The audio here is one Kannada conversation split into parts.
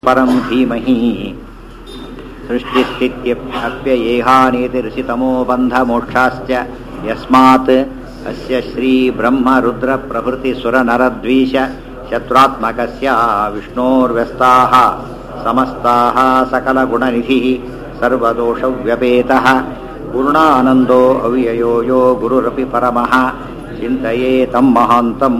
परं धीमहि सृष्टिस्थित्यप्ययेहानीतिर्षितमो बन्धमोक्षाश्च यस्मात् अस्य श्रीब्रह्मरुद्रप्रभृतिसुरनरद्वीष शत्रुत्मकस्य विष्णोर्व्यस्ताः समस्ताः सकलगुणनिधिः सर्वदोषव्यपेतः पूर्णानन्दो अव्ययो यो गुरुरपि परमः ಚಿಂತೆಯೇ ತಮ್ಮ ಮಹಾಂತಂ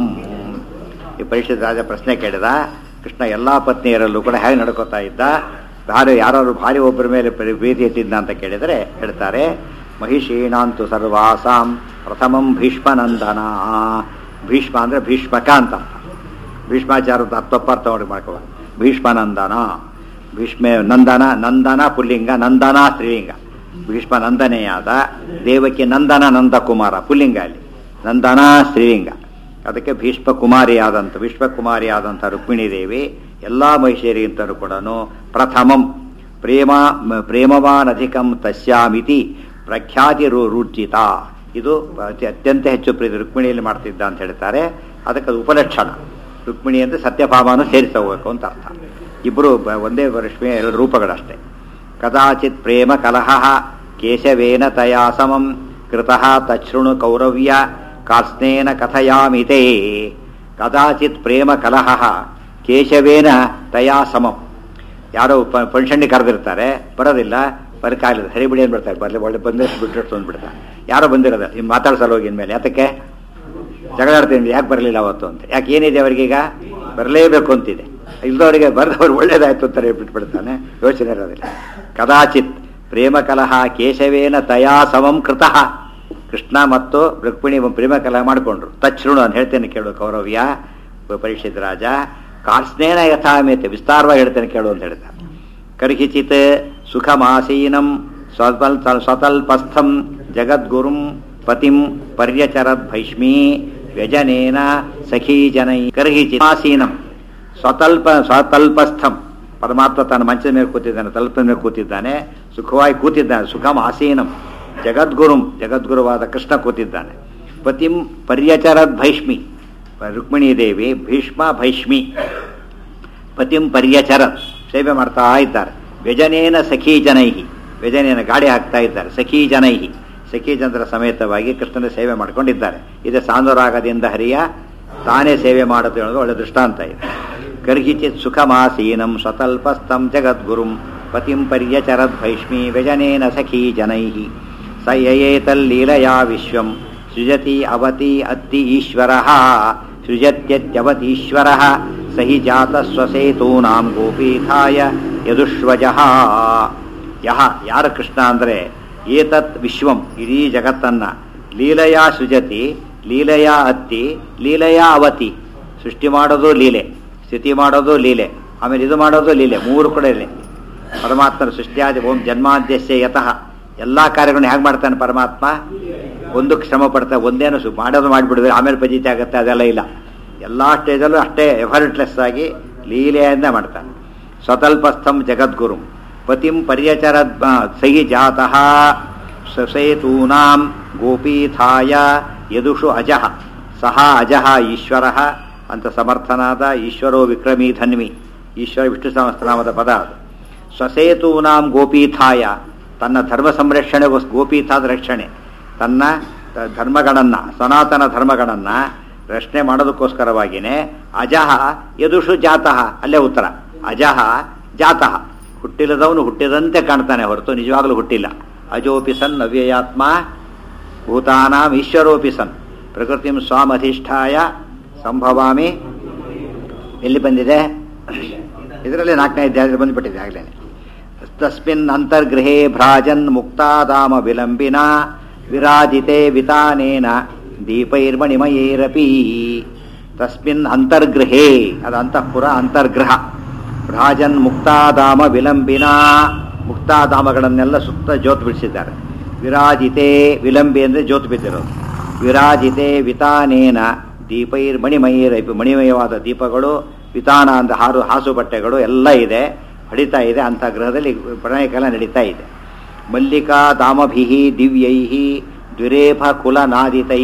ಈ ಪರೀಕ್ಷಿತ ರಾಜ ಪ್ರಶ್ನೆ ಕೇಳಿದ ಕೃಷ್ಣ ಎಲ್ಲಾ ಪತ್ನಿಯರಲ್ಲೂ ಕೂಡ ಹೇಗೆ ನಡ್ಕೋತಾ ಇದ್ದ ಭಾರಿ ಯಾರು ಭಾರಿ ಒಬ್ಬರ ಮೇಲೆ ಪ್ರೀ- ಪ್ರೀತಿ ಎತ್ತಿದ್ದ ಅಂತ ಕೇಳಿದರೆ ಹೇಳ್ತಾರೆ ಮಹಿಷೀಣಾಂತು ಸರ್ವಾಸಾಂ ಪ್ರಥಮಂ ಭೀಷ್ಮನಂದನ ಭೀಷ್ಮ ಅಂದ್ರೆ ಭೀಷ್ಮಕ ಅಂತ ಭೀಷ್ಮಾಚಾರದ ತತ್ವಪಾರ್ಥ ಮಾಡಿ ಮಾಡ್ಕೋ ಭೀಷ್ಮನಂದನ ಭೀಷ್ಮ ನಂದನ ನಂದನ ಪುಲ್ಲಿಂಗ ನಂದನ ಸ್ತ್ರೀಲಿಂಗ ಭೀಷ್ಮ ನಂದನೆಯಾದ ದೇವಕಿ ನಂದನ ನಂದಕುಮಾರ ಪುಲ್ಲಿಂಗ ಅಲ್ಲಿ ನಂದನ ಸ್ತ್ರೀಲಿಂಗ ಅದಕ್ಕೆ ಭೀಷ್ಮ ಕುಮಾರಿಯಾದಂಥ ವಿಶ್ವಕುಮಾರಿಯಾದಂಥ ರುಕ್ಮಿಣಿ ದೇವಿ ಎಲ್ಲ ಮಹಿಷಿಯರಿಗಿಂತಲೂ ಕೂಡ ಪ್ರಥಮಂ ಪ್ರೇಮ ಪ್ರೇಮವಾನಧಿಕಂ ತಸ್ಯಾಮಿತಿ ಪ್ರಖ್ಯಾತಿ ರು ರೂಚಿತ ಇದು ಅತಿ ಅತ್ಯಂತ ಹೆಚ್ಚು ಪ್ರೀತಿ ರುಕ್ಮಿಣಿಯಲ್ಲಿ ಮಾಡ್ತಿದ್ದ ಅಂತ ಹೇಳ್ತಾರೆ ಅದಕ್ಕೆ ಅದು ಉಪಲಕ್ಷಣ ರುಕ್ಮಿಣಿ ಅಂದರೆ ಸತ್ಯಭಾಮನು ಸೇರಿಸಿ ಹೋಗ್ಬೇಕು ಅಂತ ಅರ್ಥ ಇಬ್ಬರು ಒಂದೇ ರಶ್ಮಿಯ ಎರಡು ರೂಪಗಳಷ್ಟೇ ಕದಾಚಿತ್ ಪ್ರೇಮ ಕಲಹ ಕೇಶವೇನ ತಯಾ ಸಮಂ ಕೃತಃ ತಚ್ಛೃಣು ಕೌರವ್ಯ ಕಾರ್ಸ್ನೇನ ಕಥಯಾಮಿತೆ ಕದಾಚಿತ್ ಪ್ರೇಮ ಕಲಹ ಕೇಶವೇನ ತಯಾ ಸಮಂ ಯಾರೋ ಫಂಕ್ಷನ್ಗೆ ಕರೆದಿರ್ತಾರೆ ಬರೋದಿಲ್ಲ ಬರಕಾಗಲಿಲ್ಲ ಸರಿ ಬಿಡಿ ಅಂದ್ಬಿಡ್ತಾರೆ ಬರಲಿ ಒಳ್ಳೆ ಬಂದೇ ಬಿಟ್ಟು ಅಂದ್ಬಿಡ್ತಾರೆ ಯಾರೋ ಬಂದಿರೋದು ಇನ್ನು ಮಾತಾಡ್ಸಲ್ಲ ಹೋಗಿ ಇನ್ಮೇಲೆ ಯಾತಕ್ಕೆ ಜಗಳ ಆಡ್ತೀನಿ ಯಾಕೆ ಬರಲಿಲ್ಲ ಅವತ್ತು ಅಂತ ಯಾಕೆ ಏನಿದೆ ಅವರಿಗೀಗ ಬರಲೇಬೇಕು ಅಂತಿದೆ ಇಲ್ದವರಿಗೆ ಬರೆದವ್ರು ಒಳ್ಳೇದಾಯ್ತು ಅಂತಾರೆ ಬಿಟ್ಬಿಡ್ತಾನೆ ಯೋಚನೆ ಇರೋದಿಲ್ಲ ಕದಾಚಿತ್ ಪ್ರೇಮ ಕಲಹ ಕೇಶವೇನ ತಯಾ ಸಮಂ ಕೃತಃ ಕೃಷ್ಣ ಮತ್ತು ರುಕ್ಮಿಣಿ ಪ್ರೇಮ ಕಲಹ ಮಾಡಿಕೊಂಡ್ರು ತಚ್ಛೃಣು ಅಂತ ಹೇಳ್ತೇನೆ ಕೇಳು ಕೌರವ್ಯ ಪರೀಕ್ಷಿತ ರಾಜ ಕಾರ್ಸ್ನೇನ ಯಥಾಮೇತೆ ವಿಸ್ತಾರವಾಗಿ ಹೇಳ್ತೇನೆ ಕೇಳು ಅಂತ ಹೇಳ್ತಾರೆ ಕರ್ಹಿಚಿತ್ ಸುಖಮಾಸೀನಂ ಸ್ವತಲ್ ಸ್ವತಲ್ಪಸ್ಥಂ ಜಗದ್ಗುರುಂ ಪತಿಂ ಪರ್ಯಚರದ್ ಭೈಷ್ಮೀ ವ್ಯಜನೇನ ಸಖೀಜನೈ ಕರ್ಹಿಚಿತ್ ಆಸೀನಂ ಸ್ವತಲ್ಪ ಸ್ವತಲ್ಪಸ್ಥಂ ಪರಮಾತ್ಮ ತನ್ನ ಮಂಚದ ಮೇಲೆ ಕೂತಿದ್ದಾನೆ ತಲ್ಪದ ಮೇಲೆ ಕೂತಿದ್ದಾನೆ ಸುಖವಾಗಿ ಕೂತಿದ್ದಾನೆ ಸುಖಂ ಆಸೀನಂ ಜಗದ್ಗುರುಂ ಜಗದ್ಗುರುವಾದ ಕೃಷ್ಣ ಕೂತಿದ್ದಾನೆ ಪತಿಂ ಪರ್ಯಚರದ್ ಭೈಷ್ಮಿ ರುಕ್ಮಿಣೀ ದೇವಿ ಭೀಷ್ಮ ಭೈಷ್ಮಿ ಪತಿಂ ಪರ್ಯಚರತ್ ಸೇವೆ ಮಾಡ್ತಾ ಇದ್ದಾರೆ ವ್ಯಜನೇನ ಸಖೀ ಜನೈಹಿ ವ್ಯಜನೇನ ಗಾಡಿ ಹಾಕ್ತಾ ಇದ್ದಾರೆ ಸಖೀ ಜನೈಹಿ ಸಖೀ ಜನರ ಸಮೇತವಾಗಿ ಕೃಷ್ಣನ ಸೇವೆ ಮಾಡ್ಕೊಂಡಿದ್ದಾರೆ ಇದು ಸಾಂದುರಾಗದಿಂದ ಹರಿಯ ತಾನೇ ಸೇವೆ ಮಾಡುತ್ತೆ ಹೇಳೋದು ಒಳ್ಳೆ ದೃಷ್ಟಾಂತ ಇದೆ ಕರ್ಹಿಚಿತ್ ಸುಖಮಾಸೀನಂ ಸ್ವತಲ್ಪಸ್ಥಂ ಜಗದ್ಗುರುಂ ಪತಿಂ ಪರ್ಯಚರದ್ ಭೈಷ್ಮಿ ವ್ಯಜನೇನ ಸಖೀ ಜನೈಹಿ ಸ ಯಯೇತಲ್ಲೀಲಯಾ ವಿಶ್ವಂ ಸೃಜತಿ ಅವತಿ ಅತ್ತಿ ಈಶ್ವರಃ ಸೃಜತ್ಯತ್ಯವತೀಶ್ವರಃ ಸಹಿ ಜಾತ ಸ್ವಸೇತೂನಾಂ ಗೋಪೀಥಾಯ ಯದುಷ್ವಜಃ ಯಹ ಯಾರ ಕೃಷ್ಣ ಅಂದರೆ ಏತತ್ ವಿಶ್ವಂ ಇಡೀ ಜಗತ್ತನ್ನ ಲೀಲೆಯಾ ಸೃಜತಿ ಲೀಲೆಯಾ ಅತ್ತಿ ಲೀಲೆಯಾ ಅವತಿ ಸೃಷ್ಟಿ ಮಾಡೋದು ಲೀಲೆ ಸ್ಥಿತಿ ಮಾಡೋದು ಲೀಲೆ ಆಮೇಲೆ ಇದು ಮಾಡೋದು ಲೀಲೆ ಮೂರು ಕೂಡ ಲೀಲೆ ಪರಮಾತ್ಮನ ಸೃಷ್ಟಿಯಾದಿ ಓಂ ಜನ್ಮಾದ್ಯಸ್ಯ ಯತಃ ಎಲ್ಲ ಕಾರ್ಯಗಳನ್ನು ಹೇಗೆ ಮಾಡ್ತಾನೆ ಪರಮಾತ್ಮ ಒಂದಕ್ಕೆ ಶ್ರಮ ಪಡ್ತಾನೆ ಒಂದೇನು ಸು ಮಾಡೋದು ಮಾಡಿಬಿಡಿದ್ರೆ ಆಮೇಲೆ ಪಜಿತಿ ಆಗುತ್ತೆ ಅದೆಲ್ಲ ಇಲ್ಲ ಎಲ್ಲ ಸ್ಟೇಜಲ್ಲೂ ಅಷ್ಟೇ ಎಫರ್ಟ್ಲೆಸ್ ಆಗಿ ಲೀಲೆಯಿಂದ ಮಾಡ್ತಾನೆ ಸ್ವತಲ್ಪಸ್ಥಂ ಜಗದ್ಗುರು ಪತಿಂ ಪರ್ಯಚರದ್ ಸಹಿ ಜಾತಃ ಸಸೇತೂನಾಂ ಗೋಪೀಥಾಯ ಯದುಷು ಅಜಃ ಸಹ ಅಜಃ ಈಶ್ವರ ಅಂತ ಸಮರ್ಥನಾದ ಈಶ್ವರೋ ವಿಕ್ರಮೀ ಧನ್ವಿ ಈಶ್ವರ ವಿಷ್ಣು ಸಹಸ್ರನಾಮದ ಪದ ಅದು ಸ್ವಸೇತೂನಾಂ ಗೋಪೀಥಾಯ ತನ್ನ ಧರ್ಮ ಸಂರಕ್ಷಣೆಗೋಸ್ ಗೋಪೀಥಾದ ರಕ್ಷಣೆ ತನ್ನ ಧರ್ಮಗಳನ್ನ ಸನಾತನ ಧರ್ಮಗಳನ್ನ ರಕ್ಷಣೆ ಮಾಡೋದಕ್ಕೋಸ್ಕರವಾಗಿಯೇ ಅಜಃ ಯದುಷು ಜಾತಃ ಅಲ್ಲೇ ಉತ್ತರ ಅಜಃ ಜಾತಃ ಹುಟ್ಟಿಲ್ಲದವನು ಹುಟ್ಟಿದಂತೆ ಕಾಣ್ತಾನೆ ಹೊರತು ನಿಜವಾಗ್ಲೂ ಹುಟ್ಟಿಲ್ಲ ಅಜೋಪಿ ಸನ್ ಅವ್ಯಯಾತ್ಮ ಭೂತಾನಾಂ ಈಶ್ವರೋಪಿ ಸನ್ ಪ್ರಕೃತಿಂ ಸ್ವಾಮಧಿಷ್ಠಾಯ ಸಂಭವಾಮಿ ಎಲ್ಲಿ ಬಂದಿದೆ ಇದರಲ್ಲಿ ನಾಲ್ಕನೇ ಅಧ್ಯಾಯದಲ್ಲಿ ಬಂದುಬಿಟ್ಟಿದೆ ಆಗಲೇ ತಸ್ಮಿನ್ ಅಂತರ್ಗೃಹೇ ಭ್ರಾಜನ್ ಮುಕ್ತಾದಾಮ ವಿಲಂಬಿನ ವಿರಾಜಿತೆ ವಿತಾನೇನ ದೀಪೈರ್ಮಣಿಮಯೇರಪಿ ತಸ್ಮಿನ್ ಅಂತರ್ಗೃಹೇ ಅದು ಅಂತಃಪುರ ಅಂತರ್ಗೃಹ ಭ್ರಾಜನ್ ಮುಕ್ತಾದಾಮ ವಿಲಂಬಿನ ಮುಕ್ತಾಧಾಮಗಳನ್ನೆಲ್ಲ ಸುತ್ತ ಜ್ಯೋತ್ ಬಿಡಿಸಿದ್ದಾರೆ ವಿರಾಜಿತೆ ವಿಲಂಬಿ ಅಂದರೆ ಜ್ಯೋತ್ ಬಿದ್ದಿರೋದು ವಿರಾಜಿತೆ ವಿತಾನೇನ ದೀಪೈರ್ ಮಣಿಮಯೇರಪಿ ಮಣಿಮಯವಾದ ದೀಪಗಳು ವಿತಾನ ಅಂತ ಹಾರು ಹಾಸು ಬಟ್ಟೆಗಳು ಎಲ್ಲ ಇದೆ ಹೊಡಿತಾ ಇದೆ ಅಂಥ ಗೃಹದಲ್ಲಿ ಪ್ರಣಯಕಾಲ ನಡೀತಾ ಇದೆ ಮಲ್ಲಿಕಾ ದಾಮಭಿ ದಿವ್ಯೈ ದ್ವಿರೇಫ ಕುಲನಾದಿತೈ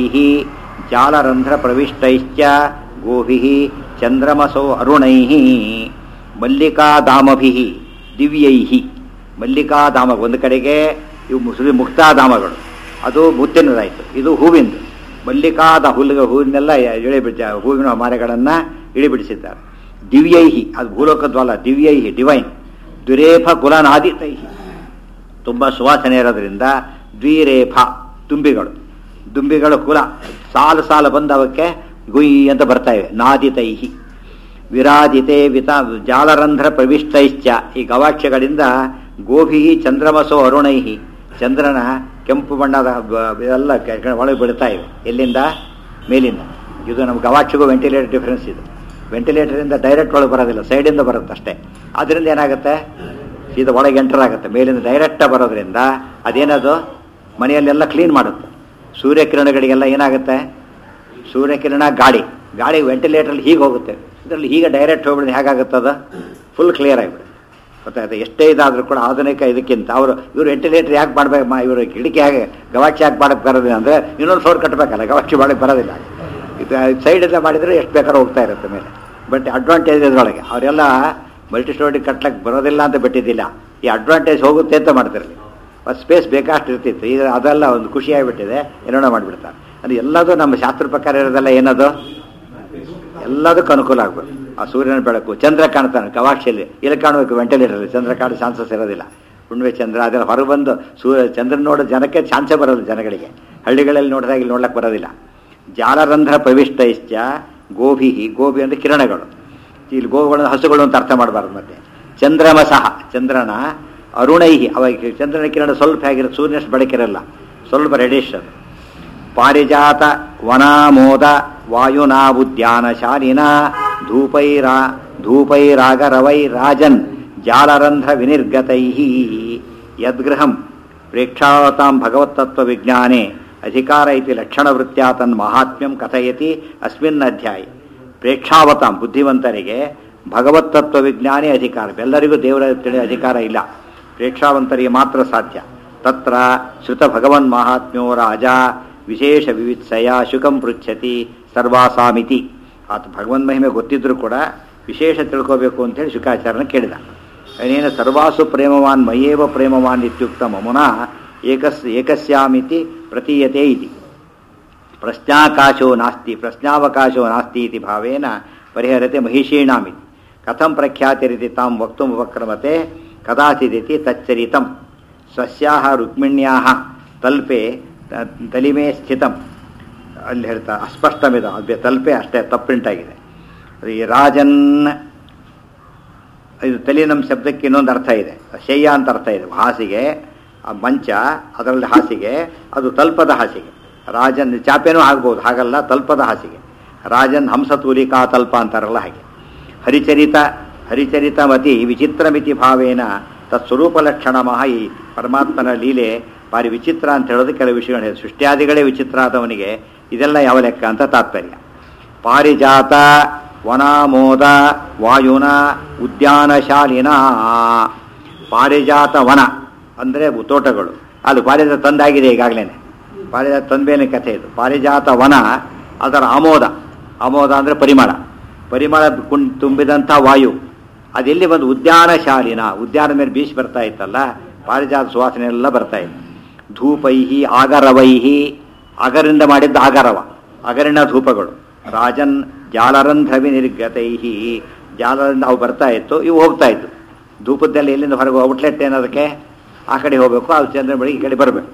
ಜಾಲರಂಧ್ರ ಪ್ರವಿಷ್ಟೈಶ್ಚ ಗೋಭಿ ಚಂದ್ರಮಸೋ ಅರುಣೈ ಮಲ್ಲಿಕಾಧಾಮಭಿ ದಿವ್ಯೈಹಿ ಮಲ್ಲಿಕಾಧಾಮ ಒಂದು ಕಡೆಗೆ ಇವು ಮುಸುಳಿ ಮುಕ್ತಾಧಾಮಗಳು ಅದು ಮುತ್ತಿನದಾಯಿತು ಇದು ಹೂವಿಂದು ಮಲ್ಲಿಕಾದ ಹುಲ್ಲು ಹೂವಿನೆಲ್ಲ ಇಳಿ ಬಿಡ್ಸ ಹೂವಿನ ಮರಗಳನ್ನು ಇಳಿ ಬಿಡಿಸಿದ್ದಾರೆ ದಿವ್ಯೈಹಿ ಅದು ಭೂಲೋಕದ್ವಲ್ಲ ದಿವ್ಯೈಹಿ ಡಿವೈನ್ ದುರೇಫ ಕುಲನಾದಿತೈಹಿ ತುಂಬ ಸುವಾಸನೆ ಇರೋದ್ರಿಂದ ದ್ವಿರೇಫ ತುಂಬಿಗಳು ದುಂಬಿಗಳು ಕುಲ ಸಾಲು ಸಾಲು ಬಂದವಕ್ಕೆ ಗುಯ್ ಅಂತ ಬರ್ತಾ ಇವೆ ನಾದಿತೈಹಿ ವಿರಾಜಿತೆ ವಿತ ಜಾಲರಂಧ್ರ ಪ್ರವಿಷ್ಟೈಶ್ಚ ಈ ಗವಾಕ್ಷಗಳಿಂದ ಗೋಭಿ ಚಂದ್ರಮಸೋ ಅರುಣೈಹಿ ಚಂದ್ರನ ಕೆಂಪು ಬಣ್ಣದ ಬ- ಎಲ್ಲ ಕೆ- ಕೆ- ಒಳಗೆ ಬೀಳ್ತಾ ಇವೆ ಎಲ್ಲಿಂದ ಮೇಲಿಂದ ಇದು ನಮ್ಮ ಗವಾಕ್ಷಿಗೂ ವೆಂಟಿಲೇಟರ್ ಡಿಫರೆನ್ಸ್ ಇದು ವೆಂಟಿಲೇಟರಿಂದ ಡೈರೆಕ್ಟ್ ಒಳಗೆ ಬರೋದಿಲ್ಲ ಸೈಡಿಂದ ಬರುತ್ತೆ ಅಷ್ಟೇ ಅದರಿಂದ ಏನಾಗುತ್ತೆ ಇದು ಒಳಗೆ ಎಂಟರ್ ಆಗುತ್ತೆ ಮೇಲಿಂದ ಡೈರೆಕ್ಟ್ ಬರೋದ್ರಿಂದ ಅದೇನದು ಮನೆಯಲ್ಲೆಲ್ಲ ಕ್ಲೀನ್ ಮಾಡುತ್ತೆ ಸೂರ್ಯಕಿರಣಗಳಿಗೆಲ್ಲ ಏನಾಗುತ್ತೆ ಸೂರ್ಯಕಿರಣ ಗಾಳಿ ಗಾಳಿ ವೆಂಟಿಲೇಟರ್ ಹೀಗೆ ಹೋಗುತ್ತೆ ಇದರಲ್ಲಿ ಹೀಗೆ ಡೈರೆಕ್ಟ್ ಹೋಗ್ಬಿಡಿದ್ರೆ ಹೇಗಾಗುತ್ತದ ಫುಲ್ ಕ್ಲಿಯರ್ ಆಗಿಬಿಡುತ್ತೆ ಗೊತ್ತಾಯ್ತು ಎಷ್ಟೇ ಇದಾದರೂ ಕೂಡ ಆಧುನಿಕ ಇದಕ್ಕಿಂತ ಅವರು ಇವರು ವೆಂಟಿಲೇಟರ್ ಯಾಕೆ ಮಾಡ್ಬೇಕು ಇವರು ಕಿಟಕಿ ಹಾಗೆ ಗವಾಕ್ಷಿ ಯಾಕೆ ಮಾಡಕ್ಕೆ ಬರೋದಿಲ್ಲ ಅಂದರೆ ಇನ್ನೊಂದು ಫ್ಲೋರ್ ಕಟ್ಟಬೇಕಲ್ಲ ಗವಾಕ್ಷಿ ಮಾಡಕ್ಕೆ ಬರೋದಿಲ್ಲ ಇದು ಸೈಡಿಂದ ಮಾಡಿದರೆ ಎಷ್ಟು ಬೇಕಾದ್ರೂ ಹೋಗ್ತಾ ಇರುತ್ತೆ ಮೇಲೆ ಬಟ್ ಅಡ್ವಾಂಟೇಜ್ ಇದರೊಳಗೆ ಅವರೆಲ್ಲ ಮಲ್ಟಿ ಸ್ಟೋರಿ ಕಟ್ಲಕ್ಕೆ ಬರೋದಿಲ್ಲ ಅಂತ ಬಿಟ್ಟಿದ್ದಿಲ್ಲ ಈ ಅಡ್ವಾಂಟೇಜ್ ಹೋಗುತ್ತೆ ಅಂತ ಮಾಡ್ತಿರಲಿ ಮತ್ತು ಸ್ಪೇಸ್ ಬೇಕಾಷ್ಟು ಇರ್ತಿತ್ತು ಈಗ ಅದೆಲ್ಲ ಒಂದು ಖುಷಿ ಆಗಿಬಿಟ್ಟಿದೆ ಏನೋ ಮಾಡಿಬಿಡ್ತಾರೆ ಅದು ಎಲ್ಲದೂ ನಮ್ಮ ಶಾಸ್ತ್ರ ಪ್ರಕಾರ ಇರೋದೆಲ್ಲ ಏನದು ಎಲ್ಲದಕ್ಕೂ ಅನುಕೂಲ ಆಗ್ಬೇಕು ಆ ಸೂರ್ಯನ ಬೆಳಕು ಚಂದ್ರ ಕಾಣ್ತಾನೆ ಗವಾಕ್ಷಿಯಲ್ಲಿ ಇಲ್ಲಿ ಕಾಣಬೇಕು ವೆಂಟಿಲೇಟರ್ ಚಂದ್ರ ಕಾಣೋ ಚಾನ್ಸಸ್ ಇರೋದಿಲ್ಲ ಹುಣ್ಣಿಮೆ ಚಂದ್ರ ಅದೆಲ್ಲ ಹೊರಗೆ ಬಂದು ಸೂರ್ಯ ಚಂದ್ರನ ನೋಡೋ ಜನಕ್ಕೆ ಚಾನ್ಸೇ ಬರೋದು ಜನಗಳಿಗೆ ಹಳ್ಳಿಗಳಲ್ಲಿ ನೋಡಿದಾಗ ಇಲ್ಲಿ ನೋಡ್ಲಕ್ಕೆ ಬರೋದಿಲ್ಲ ಜಾಲರಂಧ್ರ ಪ್ರವಿಷ್ಟೈಶ್ಚ ಗೋಭಿ ಗೋಭಿ ಅಂದರೆ ಕಿರಣಗಳು ಇಲ್ಲಿ ಗೋವುಗಳನ್ನು ಹಸುಗಳು ಅಂತ ಅರ್ಥ ಮಾಡಬಾರ್ದು ಮತ್ತೆ ಚಂದ್ರಮಸಃ ಚಂದ್ರನ ಅರುಣೈಹಿ ಅವಾಗ ಚಂದ್ರನ ಕಿರಣ ಸ್ವಲ್ಪ ಹೇಗಿರುತ್ತೆ ಸೂರ್ಯನಷ್ಟು ಬೆಳಕಿರಲ್ಲ ಸ್ವಲ್ಪ ರೆಡಿಷನ್ ಪಾರಿಜಾತ ವನಾಮೋದ ವಾಯುನಾ ಉದ್ಯಾನ ಶಾಲಿನ ಧೂಪೈರಾ ಧೂಪೈರಾಗರವೈ ರಾಜನ್ ಜಾಲರಂಧ್ರ ವಿನಿರ್ಗತೈ ಯದ್ಗೃಹಂ ಪ್ರೇಕ್ಷಾವತಾಂ ಭಗವತ್ತತ್ವ ವಿಜ್ಞಾನೆ ಅಧಿಕಾರ ಇತಿ ಲಕ್ಷಣವೃತ್ತ್ಯಾ ತನ್ ಮಹಾತ್ಮ್ಯಂ ಕಥಯತಿ ಅಸ್ಮಿನ್ ಅಧ್ಯಾಯ ಪ್ರೇಕ್ಷಾವತಾಂ ಬುದ್ಧಿವಂತರಿಗೆ ಭಗವತ್ತತ್ವ ವಿಜ್ಞಾನೇ ಅಧಿಕಾರ ಎಲ್ಲರಿಗೂ ದೇವರ ತಿಳಿ ಅಧಿಕಾರ ಇಲ್ಲ ಪ್ರೇಕ್ಷಾವಂತರಿಗೆ ಮಾತ್ರ ಸಾಧ್ಯ ತತ್ರ ಶ್ರುತ ಭಗವನ್ ಮಹಾತ್ಮ್ಯೋ ರಾಜ ವಿಶೇಷ ವಿವಿತ್ಸಯ ಶುಕಂ ಪೃಚ್ಛತಿ ಸರ್ವಾಸಾಮಿತಿ ಆತ ಭಗವನ್ ಮಹಿಮೆ ಗೊತ್ತಿದ್ರೂ ಕೂಡ ವಿಶೇಷ ತಿಳ್ಕೋಬೇಕು ಅಂತೇಳಿ ಶುಕಾಚಾರ್ಯನ ಕೇಳಿದ ಅನೇನ ಸರ್ವಾಸು ಪ್ರೇಮವಾನ್ ಮಯೇವ ಪ್ರೇಮವಾನ್ ಇತ್ಯುಕ್ತ ಮಮುನ ಏಕಸ್ ಏಕಸ್ಯಾಮಿತಿ ಪ್ರತೀಯತೆ ಇತಿ ಪ್ರಶ್ನಾಕಾಶೋ ನಾಸ್ತಿ ಪ್ರಶ್ನಾವಕಾಶೋ ನಾಸ್ತಿ ಇತಿ ಭಾವೇನ ಪರಿಹರತೆ ಮಹಿಷೀಣಾಮಿತಿ ಕಥಂ ಪ್ರಖ್ಯಾತಿರಿತಿ ತಾಂ ವಕ್ತುಮುಪಕ್ರಮತೆ ಕದಾಚಿದಿತಿ ತಚ್ಚರಿತಂ ಸ್ವಸ್ಯಾಹ ರುಕ್ಮಿಣ್ಯಾಹ ತಲ್ಪೆ ತ- ತಲಿಮೆ ಸ್ಥಿತಂ ಅಲ್ಲಿ ಹೇಳ್ತಾ ಅಸ್ಪಷ್ಟಮಿದ ಅದು ತಲ್ಪೆ ಅಷ್ಟೇ ತಪ್ಪುಂಟಾಗಿದೆ ಈ ರಾಜನ್ ಇದು ತಲಿನಂ ಶಬ್ದಕ್ಕೆ ಇನ್ನೊಂದು ಅರ್ಥ ಇದೆ ಶಯ್ಯ ಅಂತ ಅರ್ಥ ಇದೆ ಹಾಸಿಗೆ ಆ ಮಂಚ ಅದರಲ್ಲಿ ಹಾಸಿಗೆ ಅದು ತಲ್ಪದ ಹಾಸಿಗೆ ರಾಜನ್ ಚಾಪೆನೂ ಆಗ್ಬೋದು ಹಾಗಲ್ಲ ತಲ್ಪದ ಹಾಸಿಗೆ ರಾಜನ್ ಹಂಸತೂಲಿಕಾ ತಲ್ಪ ಅಂತಾರಲ್ಲ ಹಾಗೆ ಹರಿಚರಿತ ಹರಿಚರಿತಮತಿ ವಿಚಿತ್ರಮಿತಿ ಭಾವೇನ ತತ್ಸ್ವರೂಪ ಲಕ್ಷಣ ಮಹ ಈ ಪರಮಾತ್ಮನ ಲೀಲೆ ಭಾರಿ ವಿಚಿತ್ರ ಅಂತ ಹೇಳೋದು ಕೆಲವು ವಿಷಯಗಳು ಹೇಳಿದೆ. ಸೃಷ್ಟ್ಯಾದಿಗಳೇ ವಿಚಿತ್ರ ಆದವನಿಗೆ ಇದೆಲ್ಲ ಯಾವ ಲೆಕ್ಕ ಅಂತ ತಾತ್ಪರ್ಯ ಪಾರಿಜಾತ ವನಾಮೋದ ವಾಯುನ ಉದ್ಯಾನಶಾಲಿನ ಪಾರಿಜಾತ ವನ ಅಂದರೆ ತೋಟಗಳು ಅಲ್ಲಿ ಪಾರಿಜಾತ ತಂದಾಗಿದೆ ಈಗಾಗಲೇ ಪಾರಿಜಾತ ತಂದ್ಬೇನೆ ಕಥೆ ಇದು ಪಾರಿಜಾತ ವನ ಅದರ ಆಮೋದ ಆಮೋದ ಅಂದರೆ ಪರಿಮಳ ಪರಿಮಳ ಕುಣ್ ತುಂಬಿದಂಥ ವಾಯು ಅದೆಲ್ಲಿ ಬಂದು ಉದ್ಯಾನಶಾಲಿನ ಉದ್ಯಾನ ಮೇಲೆ ಬೀಚ್ ಬರ್ತಾ ಇತ್ತಲ್ಲ ಪಾರಿಜಾತ ಸುವಾಸನೆ ಎಲ್ಲ ಬರ್ತಾ ಇತ್ತು ಧೂಪೈಹಿ ಆಗರವೈಹಿ ಅಗರಿಂದ ಮಾಡಿದ್ದ ಆಗರವ ಅಗರಿನ ಧೂಪಗಳು ರಾಜನ್ ಜಾಲರಂಧ್ರವಿ ನಿರ್ಗತೈಹಿ ಜಾಲರಿಂದ ಅವು ಬರ್ತಾ ಇತ್ತು ಇವು ಹೋಗ್ತಾ ಇತ್ತು ಧೂಪದಲ್ಲಿ ಎಲ್ಲಿಂದ ಹೊರಗೆ ಔಟ್ಲೆಟ್ ಏನದಕ್ಕೆ ಆ ಕಡೆ ಹೋಗಬೇಕು ಅದು ಚಂದ್ರ ಬೆಳಿಗ್ಗೆ ಈ ಕಡೆ ಬರಬೇಕು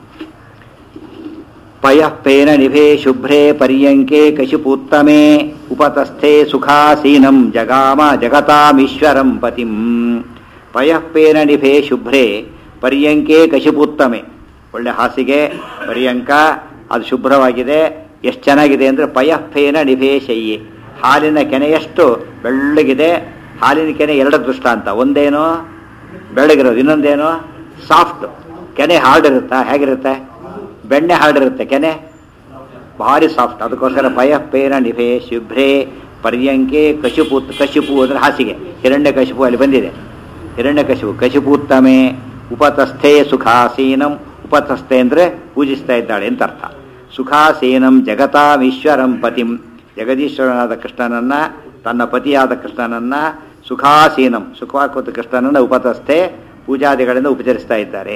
ಪಯಃ ಪೇನ ನಿಭೆ ಶುಭ್ರೆ ಪರ್ಯಂಕೆ ಕಶಿಪೂತ್ತಮೆ ಉಪತಸ್ಥೆ ಸುಖಾಸೀನಂ ಜಗಾಮ ಜಗತಾಮೀಶ್ವರಂ ಪತಿಂ ಪಯಃ ಪೇನ ನಿಭೆ ಶುಭ್ರೆ ಪರ್ಯಂಕೆ ಕಶಿಪೂತ್ತಮೆ ಒಳ್ಳೆ ಹಾಸಿಗೆ ಪರ್ಯಂಕ ಅದು ಶುಭ್ರವಾಗಿದೆ ಎಷ್ಟು ಚೆನ್ನಾಗಿದೆ ಅಂದರೆ ಪಯಃಫೇನ ನಿಭೆ ಶಯ್ಯೆ ಹಾಲಿನ ಕೆನೆಯಷ್ಟು ಬೆಳ್ಳಗಿದೆ ಹಾಲಿನ ಕೆನೆ ಎರಡು ದೃಷ್ಟಾಂತ ಒಂದೇನೋ ಬೆಳ್ಳಗಿರೋದು ಇನ್ನೊಂದೇನು ಸಾಫ್ಟ್ ಕೆನೆ ಹಾರ್ಡ್ ಇರುತ್ತಾ ಹೇಗಿರುತ್ತೆ ಬೆಣ್ಣೆ ಹಾರ್ಡ್ ಇರುತ್ತೆ ಕೆನೆ ಭಾರಿ ಸಾಫ್ಟ್ ಅದಕ್ಕೋಸ್ಕರ ಪಯಃಪೇನ ನಿಭೆ ಶುಭ್ರೆ ಪರ್ಯಂಕೆ ಕಶುಪು ಕಶುಪು ಅಂದರೆ ಹಾಸಿಗೆ ಹಿರಣ್ಯ ಕಶುಪು ಅಲ್ಲಿ ಬಂದಿದೆ ಹಿರಣ್ಯ ಕಶುಪು ಕಶುಪೂತ್ತಮೆ ಉಪತಸ್ಥೆ ಸುಖಾಸೀನಂ ಉಪತಸ್ಥೆ ಅಂದರೆ ಪೂಜಿಸ್ತಾ ಇದ್ದಾಳೆ ಅಂತ ಅರ್ಥ ಸುಖಾಸೀನಂ ಜಗತಾಮೀಶ್ವರಂ ಪತಿಂ ಜಗದೀಶ್ವರನಾದ ಕೃಷ್ಣನನ್ನ ತನ್ನ ಪತಿಯಾದ ಕೃಷ್ಣನನ್ನ ಸುಖಾಸೀನಂ ಸುಖವಾಗಿ ಕೂತು ಕೃಷ್ಣನನ್ನು ಉಪತಸ್ಥೆ ಪೂಜಾದಿಗಳಿಂದ ಉಪಚರಿಸ್ತಾ ಇದ್ದಾರೆ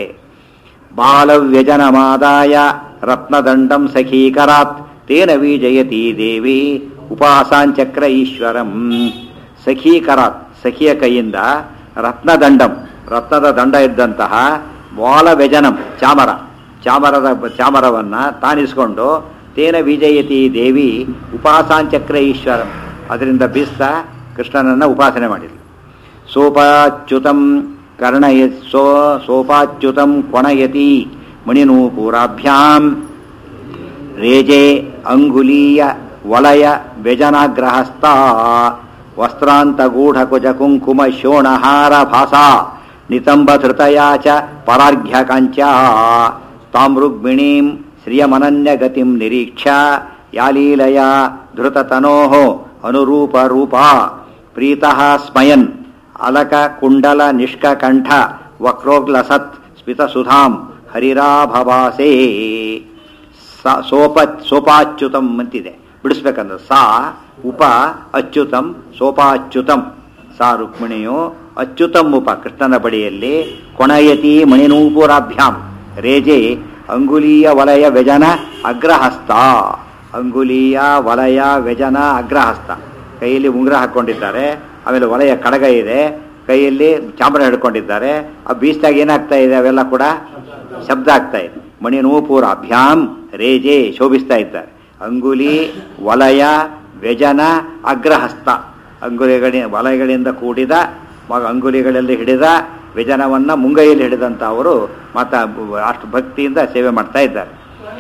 ಬಾಲವ್ಯಜನಮಾದಾಯ ರತ್ನದಂಡಂ ಸಖೀಕರಾತ್ ತೇನ ವಿಜಯತಿ ದೇವಿ ಉಪಾಸಾಂಚಕ್ರ ಈಶ್ವರಂ ಸಖೀಕರಾತ್ ಸಖಿಯ ಕೈಯಿಂದ ರತ್ನದಂಡಂ ರತ್ನದ ದಂಡ ಇದ್ದಂತಹ ಬಾಲವ್ಯಜನಂ ಚಾಮರ ಚಾಮರದ ಚಾಮರವನ್ನ ತಾನಿಸ್ಕೊಂಡು ತೇನ ವಿಜಯತಿ ದೇವಿ ಉಪಾಸಾಂಚಕ್ರ ಈಶ್ವರಂ ಅದರಿಂದ ಬೀಸ್ತಾ ಕೃಷ್ಣನನ್ನ ಉಪಾಸನೆ ಮಾಡಿದ್ಲು ಸೋಪಾಚ್ಯುತಂ ಕರ್ಣಯ ಸೋ ಸೋಪಾಚ್ಯುತಂ ಕೊಣಯತಿ ಮಣಿನೂಪುರಾಭ್ಯಾಂ ರೇಜೆ ಅಂಗುಲೀಯ ವಲಯ ವ್ಯಜನಾಗ್ರಹಸ್ಥ ವಸ್ತ್ರಾಂತಗೂಢಕುಜ ಕುಂಕುಮ ಶೋಣಹಾರ ಭಾಸಾ ನಿತಂಬಧೃತಯಾ ಚ ಪರಾರ್ಘ್ಯ ಕಾಂಚ ತಾಮೃಗ್ಮಿಣೀಂ ಶ್ರಿಯಮನನ್ಯಗತಿಂ ನಿರೀಕ್ಷ್ಯ ಯಾಲೀಲಯ ಧೃತತನೋ ಅನುರೂಪ ರೂಪಾ ಪ್ರೀತಃ ಸ್ಮಯನ್ ಅಲಕ ಕುಂಡಲ ನಿಷ್ಕಕಂಠ ವಕ್ರೋಗ್ಲಸತ್ ಸ್ಮಿತಸುಧಾಂ ಹರಿರಾಭವಾಸೇ ಸ- ಸೋಪ ಸೋಪಾಚ್ಯುತಂ ಅಂತಿದೆ ಬಿಡಿಸ್ಬೇಕಂದ್ರೆ ಸಾ ಉಪ ಅಚ್ಯುತಂ ಸೋಪಾಚ್ಯುತಂ ಸಾ ರುಕ್ಮಿಣಿಯು ಅಚ್ಯುತಂ ಉಪ ಕೃಷ್ಣನ ಬಳಿಯಲ್ಲಿ ಕೊಣಯತಿ ಮಣಿನೂಪುರಾಭ್ಯಾಂ ರೇಜೆ ಅಂಗುಲೀಯ ವಲಯ ವ್ಯಜನ ಅಗ್ರಹಸ್ತ ಅಂಗುಲೀಯ ವಲಯ ವ್ಯಜನ ಅಗ್ರಹಸ್ತ ಕೈಯಲ್ಲಿ ಉಂಗುರ ಹಾಕೊಂಡಿದ್ದಾರೆ ಆಮೇಲೆ ವಲಯ ಕಡಗ ಇದೆ ಕೈಯಲ್ಲಿ ಚಾಮರ ಹಿಡ್ಕೊಂಡಿದ್ದಾರೆ ಆ ಬೀಸ್ದಾಗ ಏನಾಗ್ತಾ ಇದೆ ಅವೆಲ್ಲ ಕೂಡ ಶಬ್ದ ಆಗ್ತಾ ಇದೆ ಮಣಿನೂಪುರ ಅಭ್ಯಾಂ ರೇಜೆ ಶೋಭಿಸ್ತಾ ಇದ್ದಾರೆ ಅಂಗುಲಿ ವಲಯ ವ್ಯಜನ ಅಗ್ರಹಸ್ತ ಅಂಗುಲಿಗಳಿ ವಲಯಗಳಿಂದ ಕೂಡಿದ ಮ- ಅಂಗುಲಿಗಳಲ್ಲಿ ಹಿಡಿದ ವ್ಯಜನವನ್ನ ಮುಂಗೈಯಲ್ಲಿ ಹಿಡಿದಂತ ಅವರು ಮತ ಅಷ್ಟು ಭಕ್ತಿಯಿಂದ ಸೇವೆ ಮಾಡ್ತಾ ಇದ್ದಾರೆ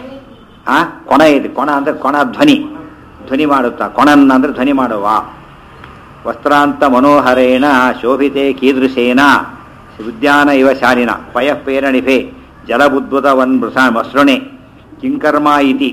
ಆ ಕೊಣ ಇದೆ ಕೊಣ ಅಂದ್ರೆ ಕೊಣ ಧ್ವನಿ ಧ್ವನಿ ಮಾಡುತ್ತಾ ಕೊಣನ್ ಅಂದ್ರೆ ಧ್ವನಿ ಮಾಡುವ ವಸ್ತ್ರಾಂತ ಮನೋಹರೇಣ ಶೋಭಿತೆ ಕೀದೃಶೇನ ಉದ್ಯಾನ ಇವ ಶಾಲಿನ ಪಯಃಪೇರಣಿಭೆ ಜಲಬುದ್ಭುತವನ್ ಮಸೃಣೆ ಕಿಂಕರ್ಮ ಇತಿ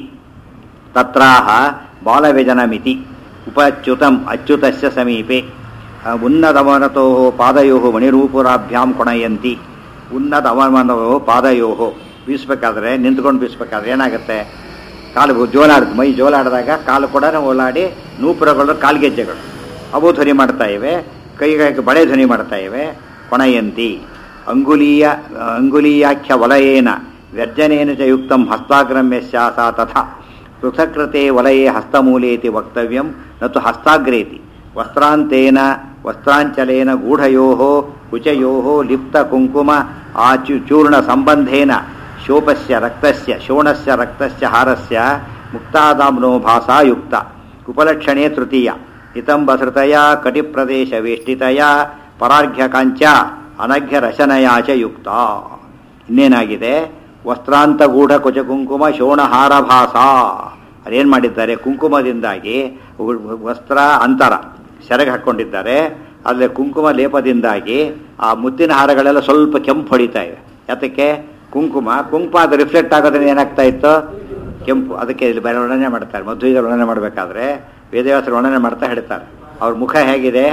ತತ್ರಾಹ ಬಾಲವ್ಯಜನಮಿತಿ ಉಪಚ್ಯುತಂ ಅಚ್ಯುತಸ್ಯ ಸಮೀಪೆ ಆ, ಉನ್ನತವನತೋ ಪಾದಯೋ ಮಣಿರೂಪುರಾಭ್ಯಾಂ ಕೊಣಯಂತಿ ಉನ್ನತ ಅವಮಾನೋ ಪಾದಯೋ ಬೀಸ್ಬೇಕಾದ್ರೆ ನಿಂತ್ಕೊಂಡು ಬೀಸ್ಬೇಕಾದ್ರೆ ಏನಾಗುತ್ತೆ ಕಾಲು ಜೋಲಾಡುತ್ತೆ ಮೈ ಜೋಲಾಡಿದಾಗ ಕಾಲು ಕೂಡ ಓಲಾಡಿ ನೂಪುರಗಳು ಕಾಲ್ಗೆಜ್ಜೆಗಳು ಅವು ಧ್ವನಿ ಮಾಡ್ತಾ ಇವೆ ಕೈಗೆ ಬಳೆ ಧ್ವನಿ ಮಾಡ್ತಾ ಇವೆ ಕೊಣಯಂತಿ ಅಂಗುಲೀಯ ಅಂಗುಲೀಯಾಖ್ಯ ವಲಯೇನ ವ್ಯರ್ಜನೇನ ಚ ಯುಕ್ತಂ ಹಸ್ತಾಗ್ರಮ್ಯ ಸ್ಯಾಸ ತಥಾ ಪೃಥಕೃತೆ ವಲಯೇ ಹಸ್ತಮೂಲೇತಿ ವಕ್ತವ್ಯಂ ನತು ಹಸ್ತಾಗ್ರೇತಿ ವಸ್ತ್ರಾಂತೇನ ವಸ್ತ್ರಾಂಚಲೇನ ಗೂಢಯೋ ಕುಚಯೋ ಲಿಪ್ತ ಕುಂಕುಮ ಆಚು ಚೂರ್ಣ ಸಂಬಂಧೇನ ಶೋಪಸ್ಯ ರಕ್ತಸ್ಯ ಶೋಣಸ್ಯ ರಕ್ತಸ್ಯ ಹಾರಸ್ಯ ಮುಕ್ತಾದಾಮ್ನೋ ಭಾಸಾ ಯುಕ್ತ ಉಪಲಕ್ಷಣೆ ತೃತೀಯ ನಿತಂಬಧೃತಯ ಕಟಿಪ್ರದೇಶ ವೇಷ್ಟಿತಯ ಪರಾರ್ಘ್ಯ ಕಾಂಚ ಅನಘ್ಯ ರಶನಯಾ ಚ ಯುಕ್ತ ಇನ್ನೇನಾಗಿದೆ ವಸ್ತ್ರಾಂತಗೂಢ ಕುಚ ಕುಂಕುಮ ಶೋಣಹಾರ ಭಾಸ ಅದೇನ್ ಮಾಡಿದ್ದಾರೆ ಕುಂಕುಮದಿಂದಾಗಿ ಉ- ವಸ್ತ್ರ ಅಂತರ ಸೆರಗ್ ಹಾಕೊಂಡಿದ್ದಾರೆ ಅಲ್ಲೇ ಕುಂಕುಮ ಲೇಪದಿಂದಾಗಿ ಆ ಮುತ್ತಿನ ಹಾರಗಳೆಲ್ಲ ಸ್ವಲ್ಪ ಕೆಂಪು ಹೊಡಿತಾ ಇವೆ ಯಾತಕ್ಕೆ ಕುಂಕುಮ ಕುಂಕುಮ ಅದು ರಿಫ್ಲೆಕ್ಟ್ ಆಗೋದ್ರಿಂದ ಏನಾಗ್ತಾ ಇತ್ತು ಕೆಂಪು ಅದಕ್ಕೆ ಇಲ್ಲಿ ಬೇರೆ ವರ್ಣನೆ ಮಾಡ್ತಾರೆ ಮಧ್ವಿಗೆ ವರ್ಣನೆ ಮಾಡಬೇಕಾದ್ರೆ ವೇದವ್ಯಾಸರು ವರ್ಣನೆ ಮಾಡ್ತಾ ಹೇಳ್ತಾರೆ ಅವ್ರ ಮುಖ ಹೇಗಿದೆ